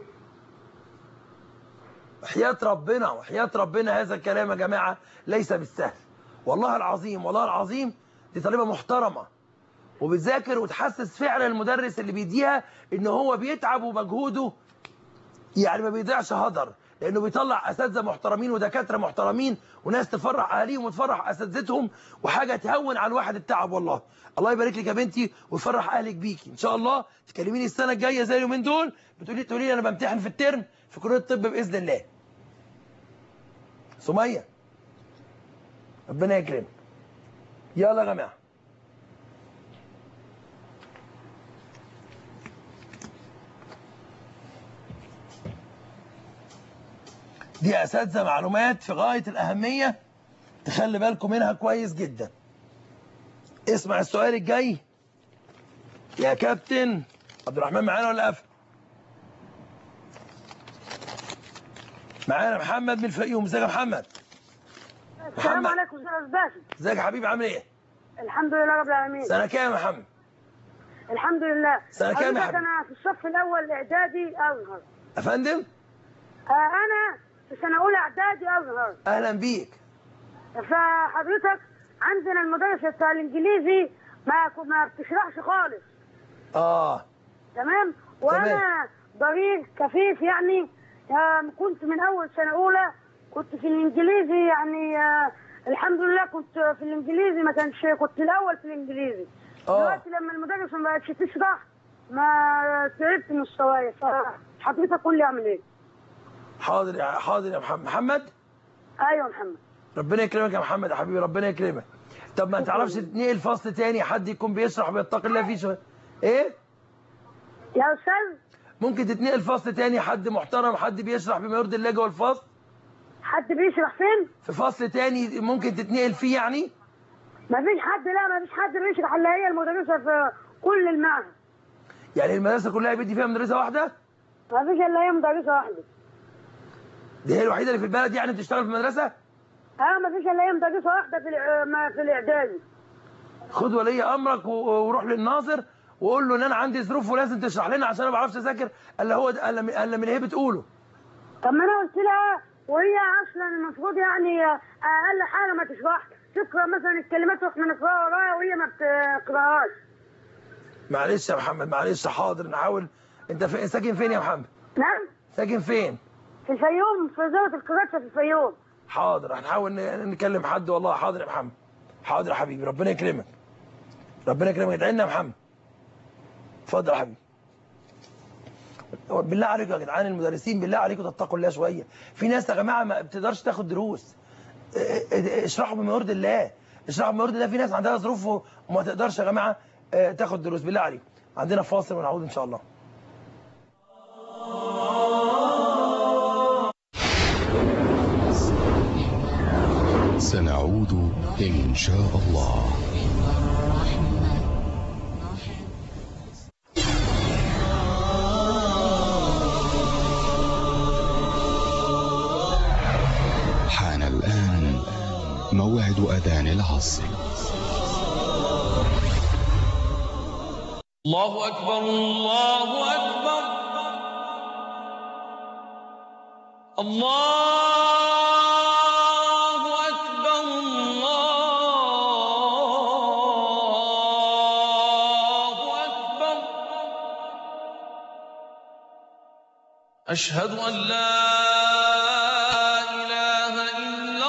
Speaker 1: وحياة ربنا وحياة ربنا هذا الكلام يا جماعة ليس بالسهل والله العظيم والله العظيم دي طالبة محترمة وبتذاكر وتحسس فعلا المدرس اللي بيديها ان هو بيتعب ومجهوده يعني ما بيضيعش هدر لانه بيطلع اساتذه محترمين ودكاتره محترمين وناس تفرح اهاليهم وتفرح اساتذتهم وحاجه تهون على الواحد التعب والله الله يبارك لك يا بنتي ويفرح اهلك بيكي ان شاء الله تكلميني السنه الجايه زي اليومين دول بتقولي تقولي لي انا بمتحن في الترم في كليه الطب باذن الله سميه ربنا يكرمك يلا يا جماعه دي اساتذه معلومات في غايه الاهميه تخلي بالكم منها كويس جدا اسمع السؤال الجاي يا كابتن عبد الرحمن معانا ولا قفل معانا محمد من الفيوم ازيك يا محمد
Speaker 3: السلام
Speaker 1: محمد.
Speaker 3: عليكم استاذ باسم
Speaker 1: ازيك يا حبيبي عامل ايه
Speaker 3: الحمد لله رب العالمين
Speaker 1: سنه كام يا محمد
Speaker 3: الحمد لله
Speaker 1: سنة كام يا
Speaker 3: حضرتك
Speaker 1: حبيبي؟
Speaker 3: انا في الصف الاول اعدادي ازهر
Speaker 1: يا فندم
Speaker 3: آه انا في سنه اولى اعدادي ازهر
Speaker 1: اهلا بيك
Speaker 3: فحضرتك عندنا المدرسه بتاع الانجليزي ما ما بتشرحش خالص
Speaker 1: اه
Speaker 3: تمام وانا ضرير كفيف يعني آه، كنت من اول سنه اولى كنت في الانجليزي يعني آه، الحمد لله كنت في الانجليزي ما كانش كنت الاول في الانجليزي
Speaker 1: آه.
Speaker 3: دلوقتي لما المدرسه ما بقتش تشرح ما تعبت من مستواي فحضرتك قول لي اعمل ايه
Speaker 1: حاضر يا حاضر يا محمد محمد
Speaker 3: ايوه يا محمد
Speaker 1: ربنا يكرمك يا محمد يا حبيبي ربنا يكرمك طب ما تعرفش تنقل فصل تاني حد يكون بيشرح ويتقي الله فيه شويه ايه
Speaker 3: يا استاذ
Speaker 1: ممكن تتنقل فصل تاني حد محترم حد بيشرح بما يرضي الله جوه الفصل
Speaker 3: حد بيشرح فين
Speaker 1: في فصل تاني ممكن تتنقل فيه يعني
Speaker 3: ما فيش حد لا ما فيش حد بيشرح الا هي المدرسه في كل المعهد
Speaker 1: يعني المدرسه كلها بيدي فيها مدرسه واحده
Speaker 3: ما فيش الا هي مدرسه واحده
Speaker 1: دي هي الوحيده اللي في البلد يعني بتشتغل في المدرسه
Speaker 3: اه ما فيش الا هي مدرسه واحده في الع- ما في الاعدادي
Speaker 1: خد ولي امرك و- وروح للناظر وقول له ان انا عندي ظروف ولازم تشرح لنا عشان انا ما بعرفش اذاكر الا هو ده الا من- الا من اللي هي بتقوله
Speaker 3: طب ما انا قلت لها وهي اصلا المفروض يعني اقل حاجه ما تشرح تقرا مثلا الكلمات واحنا نقراها وراها وهي ما بتقراهاش
Speaker 1: معلش يا محمد معلش حاضر نحاول انت في... ساكن فين يا محمد
Speaker 3: نعم
Speaker 1: ساكن فين
Speaker 3: في الفيوم في وزاره القداسه في الفيوم
Speaker 1: حاضر هنحاول ن- نكلم حد والله حاضر يا محمد حاضر يا حبيبي ربنا يكرمك ربنا يكرمك ادعي لنا يا محمد اتفضل يا حبيبي هو بالله عليكم يا جدعان المدرسين بالله عليكم تتقوا الله شويه في ناس يا جماعه ما بتقدرش تاخد دروس اه- اه- اشرحوا بما يرضي الله اشرحوا بما يرضي الله في ناس عندها ظروف وما تقدرش يا جماعه اه، تاخد دروس بالله عليكم عندنا فاصل ونعود ان شاء الله
Speaker 6: سنعود إن شاء الله حان الآن موعد أذان العصر
Speaker 7: الله أكبر الله أكبر الله أكبر الله أكبر أشهد أن لا إله إلا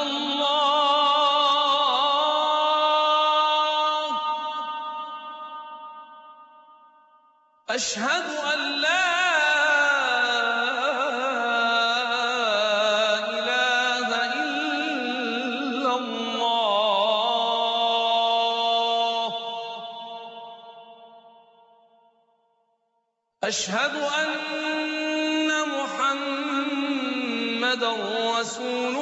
Speaker 7: الله أشهد أن لا إله إلا الله أشهد أن محمدا رسول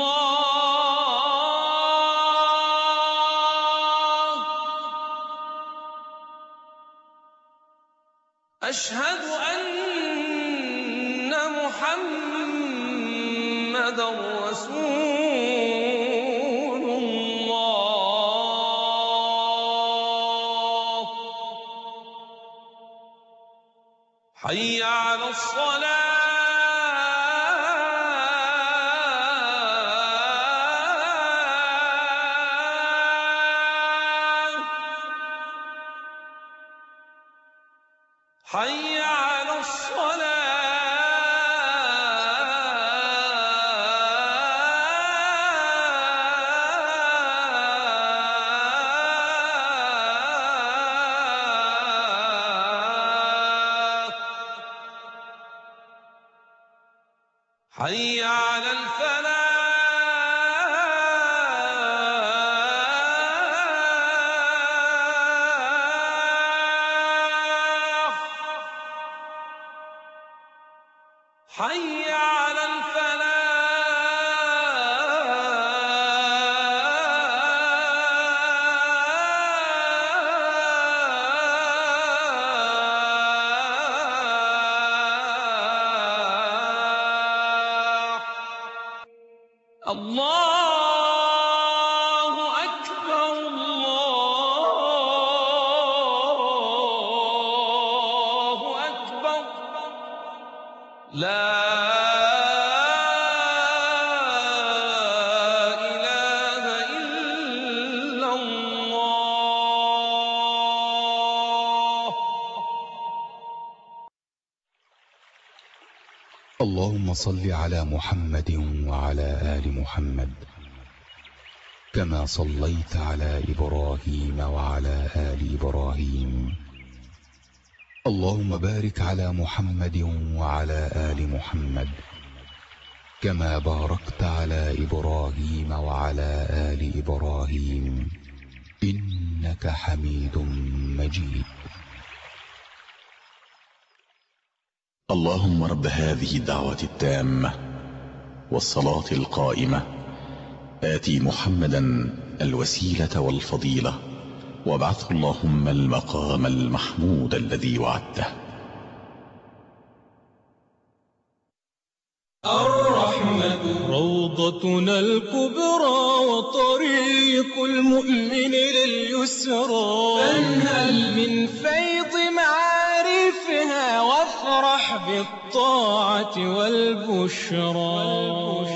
Speaker 7: الله أشهد أن محمدا رسول الله حي على الصلاة حي على الصلاة حي على الفلاح حي على الفلاح الله أكبر الله أكبر لا إله إلا الله
Speaker 6: اللهم صل على محمد وعلى آل محمد كما صليت على إبراهيم وعلى آل إبراهيم اللهم بارك على محمد وعلى آل محمد كما باركت على إبراهيم وعلى آل إبراهيم إنك حميد مجيد
Speaker 8: اللهم رب هذه الدعوة التامة والصلاة القائمة آتي محمدا الوسيلة والفضيلة وابعثه اللهم المقام المحمود الذي وعدته
Speaker 7: الرحمة روضتنا الكبرى وطريق المؤمن لليسرى فانهل من فيض معارفها وافرح بالطاعة والبشرى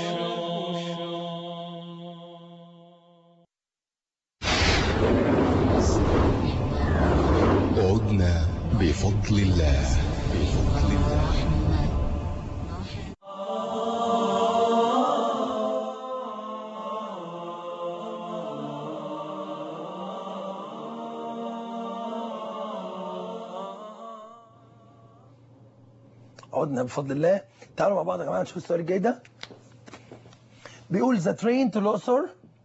Speaker 6: عدنا بفضل الله بفضل الله.
Speaker 9: 「
Speaker 1: عدنا بفضل الله تعالوا مع بعض يا جماعه نشوف السؤال الجاي ده بيقول the train to الأقصر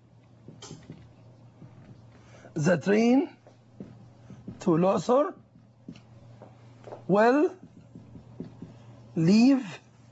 Speaker 1: the train to الأقصر will leave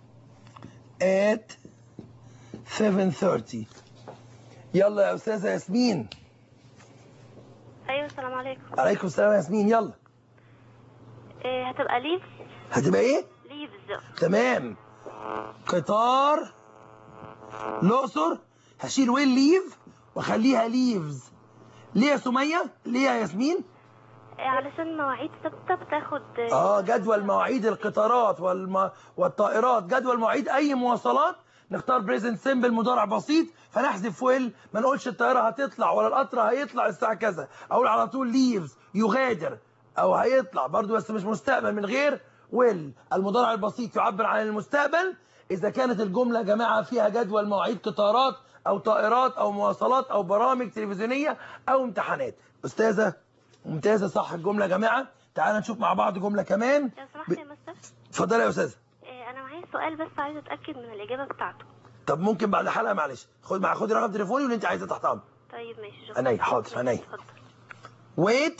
Speaker 1: at 7:30 يلا يا استاذه ياسمين
Speaker 4: ايوه السلام عليكم
Speaker 1: عليكم السلام يا ياسمين يلا
Speaker 4: إيه هتبقى ليف
Speaker 1: هتبقى ايه
Speaker 4: ليفز
Speaker 1: تمام قطار الأقصر هشيل ويل ليف واخليها ليفز ليه يا سمية؟ ليه يا ياسمين؟
Speaker 4: إيه علشان مواعيد ثابته بتاخد
Speaker 1: اه جدول مواعيد القطارات والم... والطائرات جدول مواعيد اي مواصلات نختار بريزنت سيمبل مضارع بسيط فنحذف ويل ما نقولش الطياره هتطلع ولا القطر هيطلع الساعه كذا اقول على طول ليفز يغادر او هيطلع برضو بس مش مستقبل من غير ويل المضارع البسيط يعبر عن المستقبل اذا كانت الجمله يا جماعه فيها جدول مواعيد قطارات او طائرات او مواصلات او برامج تلفزيونيه او امتحانات استاذه ممتازه صح الجمله يا جماعه تعال نشوف مع بعض جمله كمان
Speaker 4: لو سمحت يا مستر
Speaker 1: اتفضلي يا استاذه
Speaker 4: إيه انا معايا سؤال بس عايزه اتاكد من الاجابه بتاعته
Speaker 1: طب ممكن بعد الحلقه معلش خد مع خدي رقم تليفوني واللي انت عايزاه تحت امر
Speaker 4: طيب ماشي شكرا
Speaker 1: عينيا، حاضر، عينيا.
Speaker 4: اتفضل
Speaker 1: wait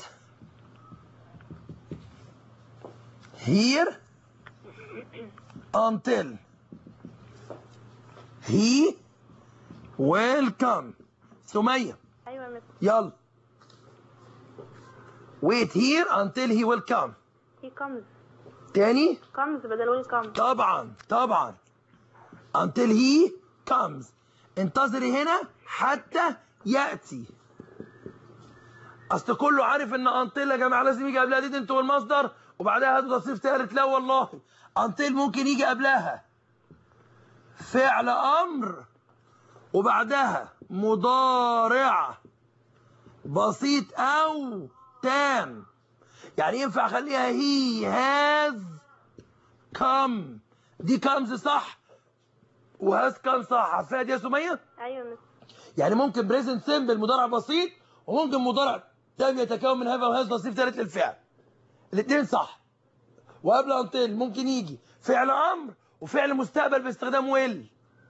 Speaker 1: here until he will come سمية
Speaker 4: ايوه يا مستر
Speaker 1: يلا wait here until he will come
Speaker 3: he comes
Speaker 1: تاني
Speaker 3: comes بدل will come
Speaker 1: طبعا طبعا until he comes انتظري هنا حتى يأتي اصل كله عارف ان until يا جماعه لازم يجي قبلها دي انت والمصدر وبعدها هاتوا تصريف ثالث لا والله until ممكن يجي قبلها فعل امر وبعدها مضارع بسيط او تام يعني ينفع اخليها he has come دي comes صح وهاز كام صح عارفاها دي يا سميه
Speaker 3: ايوه يا مستر
Speaker 1: يعني ممكن بريزنت سيمبل مضارع بسيط وممكن مضارع تام يتكون من هذا وهذا تصريف ثالث للفعل الاثنين صح وقبل انتل ممكن يجي فعل امر وفعل مستقبل باستخدام ويل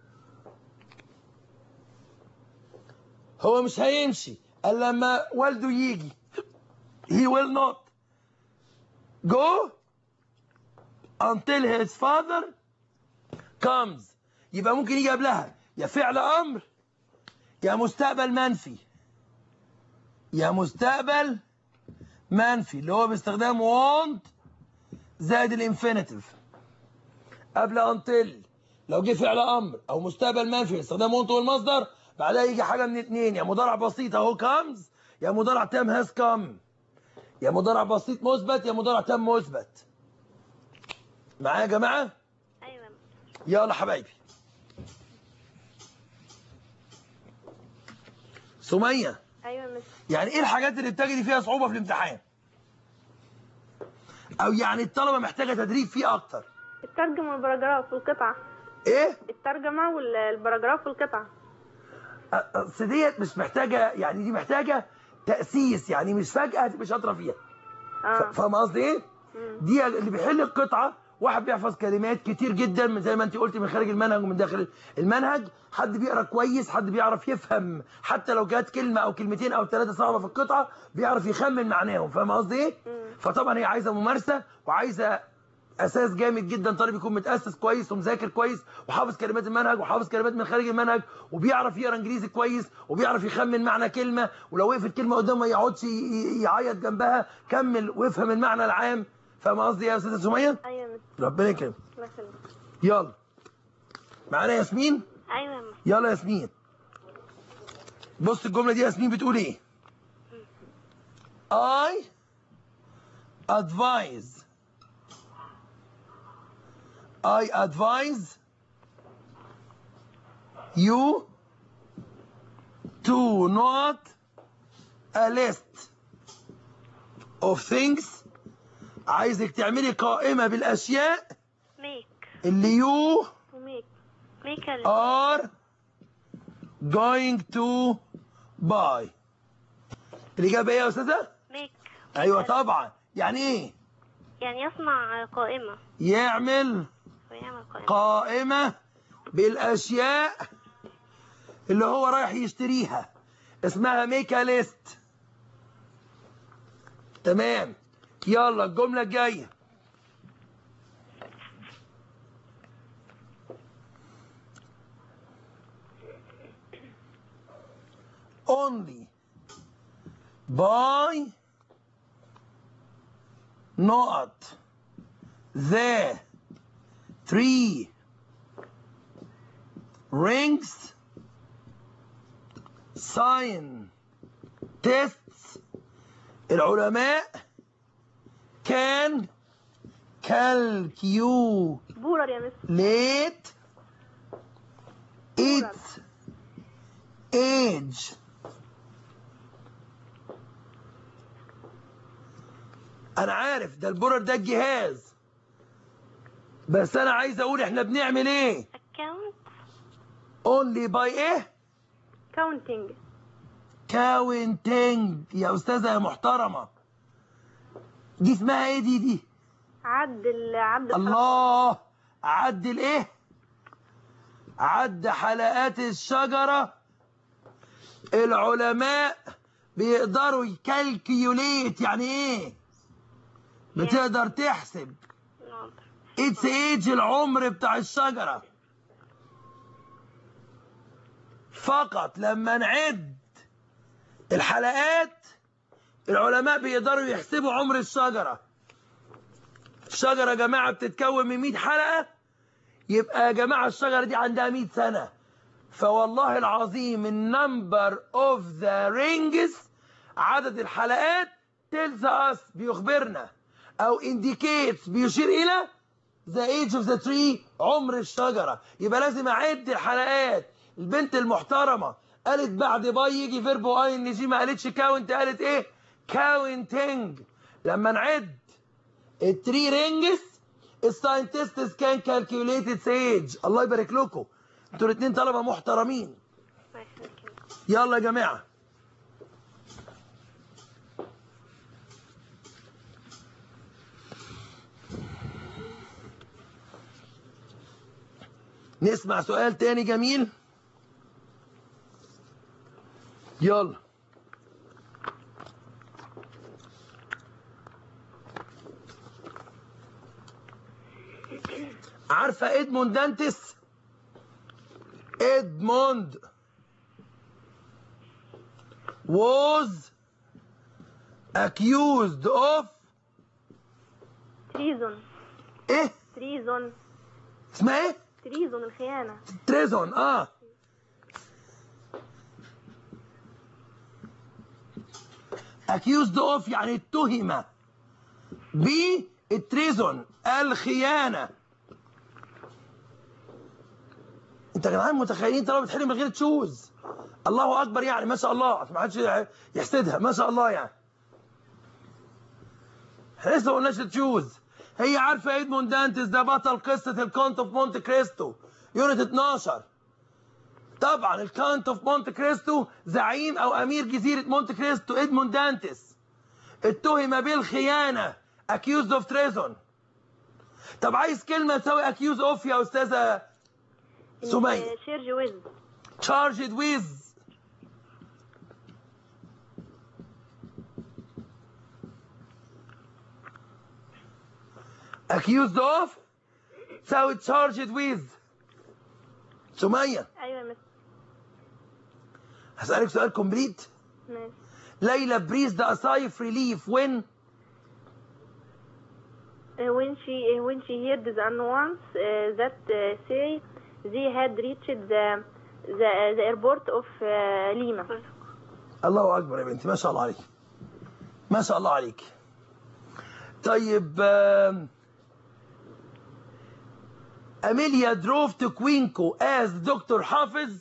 Speaker 1: هو مش هيمشي الا لما والده يجي he will not go until his father comes يبقى ممكن يجي قبلها يا فعل امر يا مستقبل منفي يا مستقبل منفي اللي هو باستخدام want زائد الانفينيتيف قبل until لو جه فعل امر او مستقبل منفي باستخدام want والمصدر بعدها يجي حاجه من اتنين يا مضارع بسيط اهو comes يا مضارع تام has come يا مضارع بسيط مثبت يا مضارع تام مثبت معايا يا جماعه
Speaker 4: ايوه يا مستر
Speaker 1: يلا حبايبي سمية
Speaker 3: ايوه يا مستر
Speaker 1: يعني ايه الحاجات اللي بتجري فيها صعوبة في الامتحان او يعني الطلبة محتاجة تدريب فيه اكتر
Speaker 3: الترجمة والبراجراف والقطعة
Speaker 1: ايه
Speaker 3: الترجمة والبراجراف والقطعة
Speaker 1: أ- اصل ديت مش محتاجة يعني دي محتاجة تأسيس يعني مش فجأة هتبقى شاطرة فيها ف-
Speaker 3: اه
Speaker 1: فاهم قصدي ايه دي اللي بيحل القطعة واحد بيحفظ كلمات كتير جدا من زي ما انت قلتي من خارج المنهج ومن داخل المنهج حد بيقرا كويس حد بيعرف يفهم حتى لو جات كلمه او كلمتين او ثلاثه صعبه في القطعه بيعرف يخمن معناهم فاهم قصدي ايه فطبعا هي عايزه ممارسه وعايزه اساس جامد جدا طالب يكون متاسس كويس ومذاكر كويس وحافظ كلمات المنهج وحافظ كلمات من خارج المنهج وبيعرف يقرا انجليزي كويس وبيعرف يخمن معنى كلمه ولو وقفت كلمه قدامه ما يقعدش ي- ي- يعيط جنبها كمل وافهم المعنى العام فاهم قصدي إيه يا استاذه سميه
Speaker 3: ايوه يا مستر
Speaker 1: ربنا يكرمك
Speaker 3: الله يسلمك
Speaker 1: يلا معانا ياسمين
Speaker 4: ايوه يا مستر
Speaker 1: يلا ياسمين بص الجمله دي ياسمين بتقول ايه I advise I advise you to not a list of things عايزك تعملي قائمة بالأشياء
Speaker 4: ميك
Speaker 1: اللي you
Speaker 4: وميك ميك ال-
Speaker 1: are going to buy الإجابة إيه يا أستاذة؟
Speaker 4: ميك
Speaker 1: أيوة طبعا يعني إيه؟
Speaker 4: يعني يصنع قائمة
Speaker 1: يعمل
Speaker 4: ويعمل قائمة
Speaker 1: قائمة بالأشياء اللي هو رايح يشتريها اسمها ميكا ليست تمام يلا الجملة الجاية only buy not the three rings sign tests العلماء can calculate
Speaker 4: بورر يا مس
Speaker 1: its age انا عارف ده البورر ده الجهاز بس انا عايز اقول احنا بنعمل ايه
Speaker 4: account
Speaker 1: only by ايه
Speaker 4: counting
Speaker 1: كاونتنج يا استاذه يا محترمه دي اسمها ايه دي دي
Speaker 4: عد ال عد الحلقات.
Speaker 1: الله عد الايه عد حلقات الشجره العلماء بيقدروا يكالكيوليت يعني ايه بتقدر تحسب اتس ايج العمر بتاع الشجره فقط لما نعد الحلقات العلماء بيقدروا يحسبوا عمر الشجره الشجرة يا جماعة بتتكون من 100 حلقة يبقى يا جماعة الشجرة دي عندها 100 سنة فوالله العظيم النمبر اوف ذا رينجز عدد الحلقات تلز اس بيخبرنا او انديكيتس بيشير الى ذا ايج اوف ذا تري عمر الشجرة يبقى لازم اعد الحلقات البنت المحترمة قالت بعد باي يجي فيربو اي ان جي ما قالتش كاونت قالت ايه كاونتنج لما نعد التري رينجز الساينتستس كان كالكوليت اتس ايج الله يبارك لكم انتوا الاثنين طلبه محترمين يلا يا جماعه نسمع سؤال تاني جميل يلا عارفة إدموند دانتس إدموند was accused of
Speaker 4: تريزون
Speaker 1: إيه
Speaker 4: تريزون
Speaker 1: اسمها إيه
Speaker 4: تريزون الخيانة
Speaker 1: تريزون آه accused of يعني اتهم بالتريزون الخيانة انت يا جدعان متخيلين طلبة حلم من غير تشوز الله اكبر يعني ما شاء الله عشان ما حدش يحسدها ما شاء الله يعني احنا لسه ما قلناش تشوز هي عارفه ادموند دانتس ده بطل قصه الكونت اوف مونte كريستو يونت 12 طبعا الكونت اوف مونte كريستو زعيم او امير جزيره مونte كريستو ادموند دانتس اتهم بالخيانه accused of treason طب عايز كلمه تساوي accused of يا استاذه سمية
Speaker 4: شيرج ويز
Speaker 1: charged with accused of تساوي charged with سمية
Speaker 4: ايوه يا مس
Speaker 1: هسألك سؤال كومبليت
Speaker 4: ماشي
Speaker 1: ليلى breathed a sigh of relief when
Speaker 4: Uh, when she uh, when she heard the announcement uh, that uh, say they had reached the the, the airport of uh, Lima.
Speaker 1: الله اكبر يا بنتي ما شاء الله عليك ما شاء الله عليك طيب آم، أميليا drove to Quinco as دكتور حافظ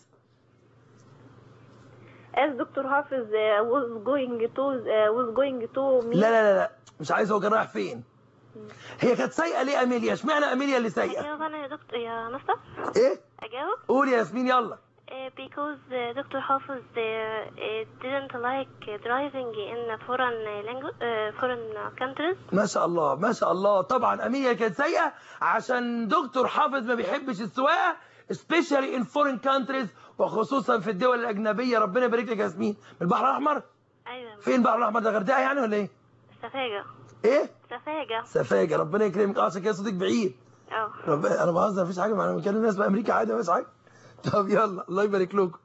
Speaker 4: As Dr. Hafiz uh, was going to uh, was going to meet
Speaker 1: لا لا لا لا مش عايز هو كان رايح فين هي كانت سايقه ليه اميليا اشمعنى اميليا اللي سايقه
Speaker 4: اجاوب انا يا دكتور يا مستر
Speaker 1: ايه
Speaker 4: اجاوب
Speaker 1: قول يا ياسمين يلا
Speaker 4: uh, Uh, because uh, Dr. Hafiz uh, uh, didn't like uh, driving in foreign uh, language, uh, foreign uh, countries.
Speaker 1: ما شاء الله ما شاء الله طبعا امينيا كانت سيئه عشان دكتور حافظ ما بيحبش السواقه especially in foreign countries وخصوصا في الدول الاجنبيه ربنا يبارك لك يا ياسمين من البحر الاحمر
Speaker 4: أيوة
Speaker 1: فين البحر الاحمر ده غردقه يعني ولا ايه
Speaker 4: سفاجة
Speaker 1: ايه
Speaker 4: سفاجة
Speaker 1: سفاجه ربنا يكرمك اه عشان كده صوتك بعيد
Speaker 4: اه
Speaker 1: رب... انا بهزر مفيش حاجه معانا بنكلم الناس في امريكا عادي مفيش حاجه طب يلا الله يبارك لكم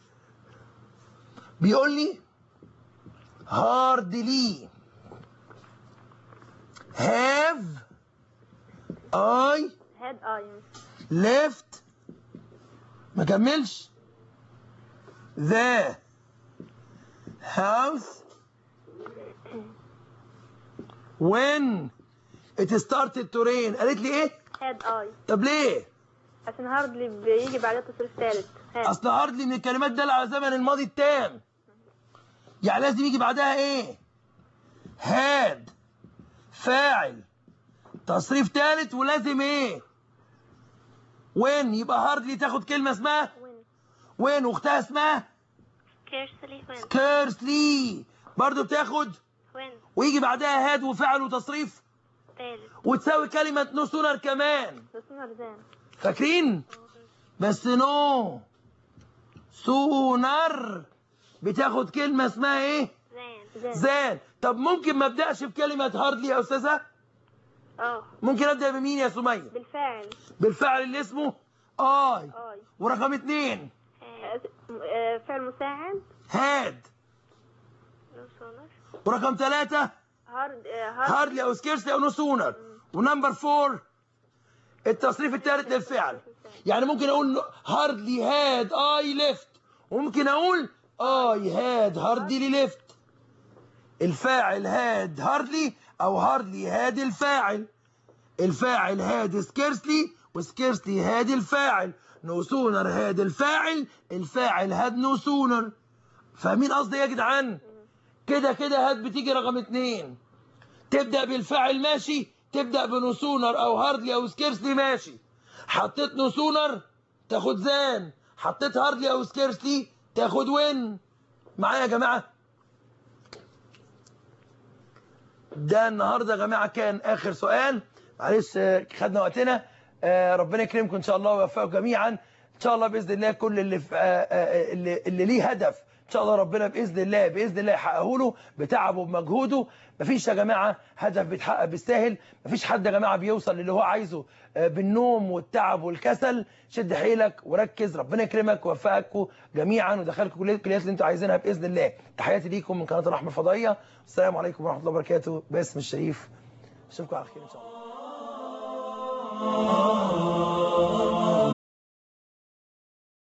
Speaker 1: بيقول لي hardly have I
Speaker 4: هاد اي
Speaker 1: left ما كملش the house when it started to rain قالت لي ايه
Speaker 4: هاد اي
Speaker 1: طب ليه
Speaker 4: عشان هاردلي بيجي بعدها تصريف ثالث هاد
Speaker 1: اصل هاردلي من الكلمات دالة على زمن الماضي التام يعني لازم يجي بعدها ايه هاد فاعل تصريف ثالث ولازم ايه وين يبقى هاردلي تاخد كلمه اسمها
Speaker 4: وين
Speaker 1: وين واختها اسمها
Speaker 4: كيرسلي وين
Speaker 1: كيرسلي برضو بتاخد
Speaker 4: وين
Speaker 1: ويجي بعدها هاد وفعل وتصريف
Speaker 4: ثالث
Speaker 1: وتساوي كلمه نو سونر كمان
Speaker 4: بسمها رزان
Speaker 1: فاكرين بس نو سونر بتاخد كلمه اسمها ايه
Speaker 4: زين زين
Speaker 1: زان طب ممكن ما ابداش بكلمه هاردلي يا استاذه
Speaker 4: اه
Speaker 1: ممكن ابدا بمين يا سميه
Speaker 4: بالفعل
Speaker 1: بالفعل اللي اسمه اي
Speaker 4: اي
Speaker 1: ورقم اتنين
Speaker 4: آه، آه، فعل مساعد
Speaker 1: هاد
Speaker 4: نو سونر
Speaker 1: ورقم ثلاثة
Speaker 4: هارد آه، هارد
Speaker 1: هاردلي او سكيرسلي او نو سونر ونمبر فور التصريف الثالث للفعل يعني ممكن اقول هاردلي هاد اي ليفت وممكن اقول اي هاد هاردلي ليفت الفاعل هاد هاردلي او هاردلي هاد الفاعل الفاعل هاد سكيرسلي وسكيرسلي هاد الفاعل نو سونر هاد الفاعل الفاعل هاد نو سونر فاهمين قصدي إيه يا جدعان كده كده هاد بتيجي رقم اتنين تبدأ بالفاعل ماشي تبدأ بنسونر أو هاردلي أو سكيرسلي ماشي حطيت نسونر تاخد زان حطيت هاردلي أو سكيرسلي تاخد وين معايا يا جماعة ده النهاردة يا جماعة كان آخر سؤال معلش آه، خدنا وقتنا آه، ربنا يكرمكم إن شاء الله ويوفقكم جميعا إن شاء الله بإذن الله كل اللي في آه، آه، اللي, اللي ليه هدف ان شاء الله ربنا باذن الله باذن الله يحققه له بتعبه وبمجهوده مفيش يا جماعه هدف بيتحقق بالساهل مفيش حد يا جماعه بيوصل للي هو عايزه آه، بالنوم والتعب والكسل شد حيلك وركز ربنا يكرمك ويوفقكم جميعا ودخلكم كل الكليات اللي انتوا عايزينها باذن الله تحياتي ليكم من قناه الرحمه الفضائيه والسلام عليكم ورحمه الله وبركاته باسم الشريف اشوفكم على خير ان شاء الله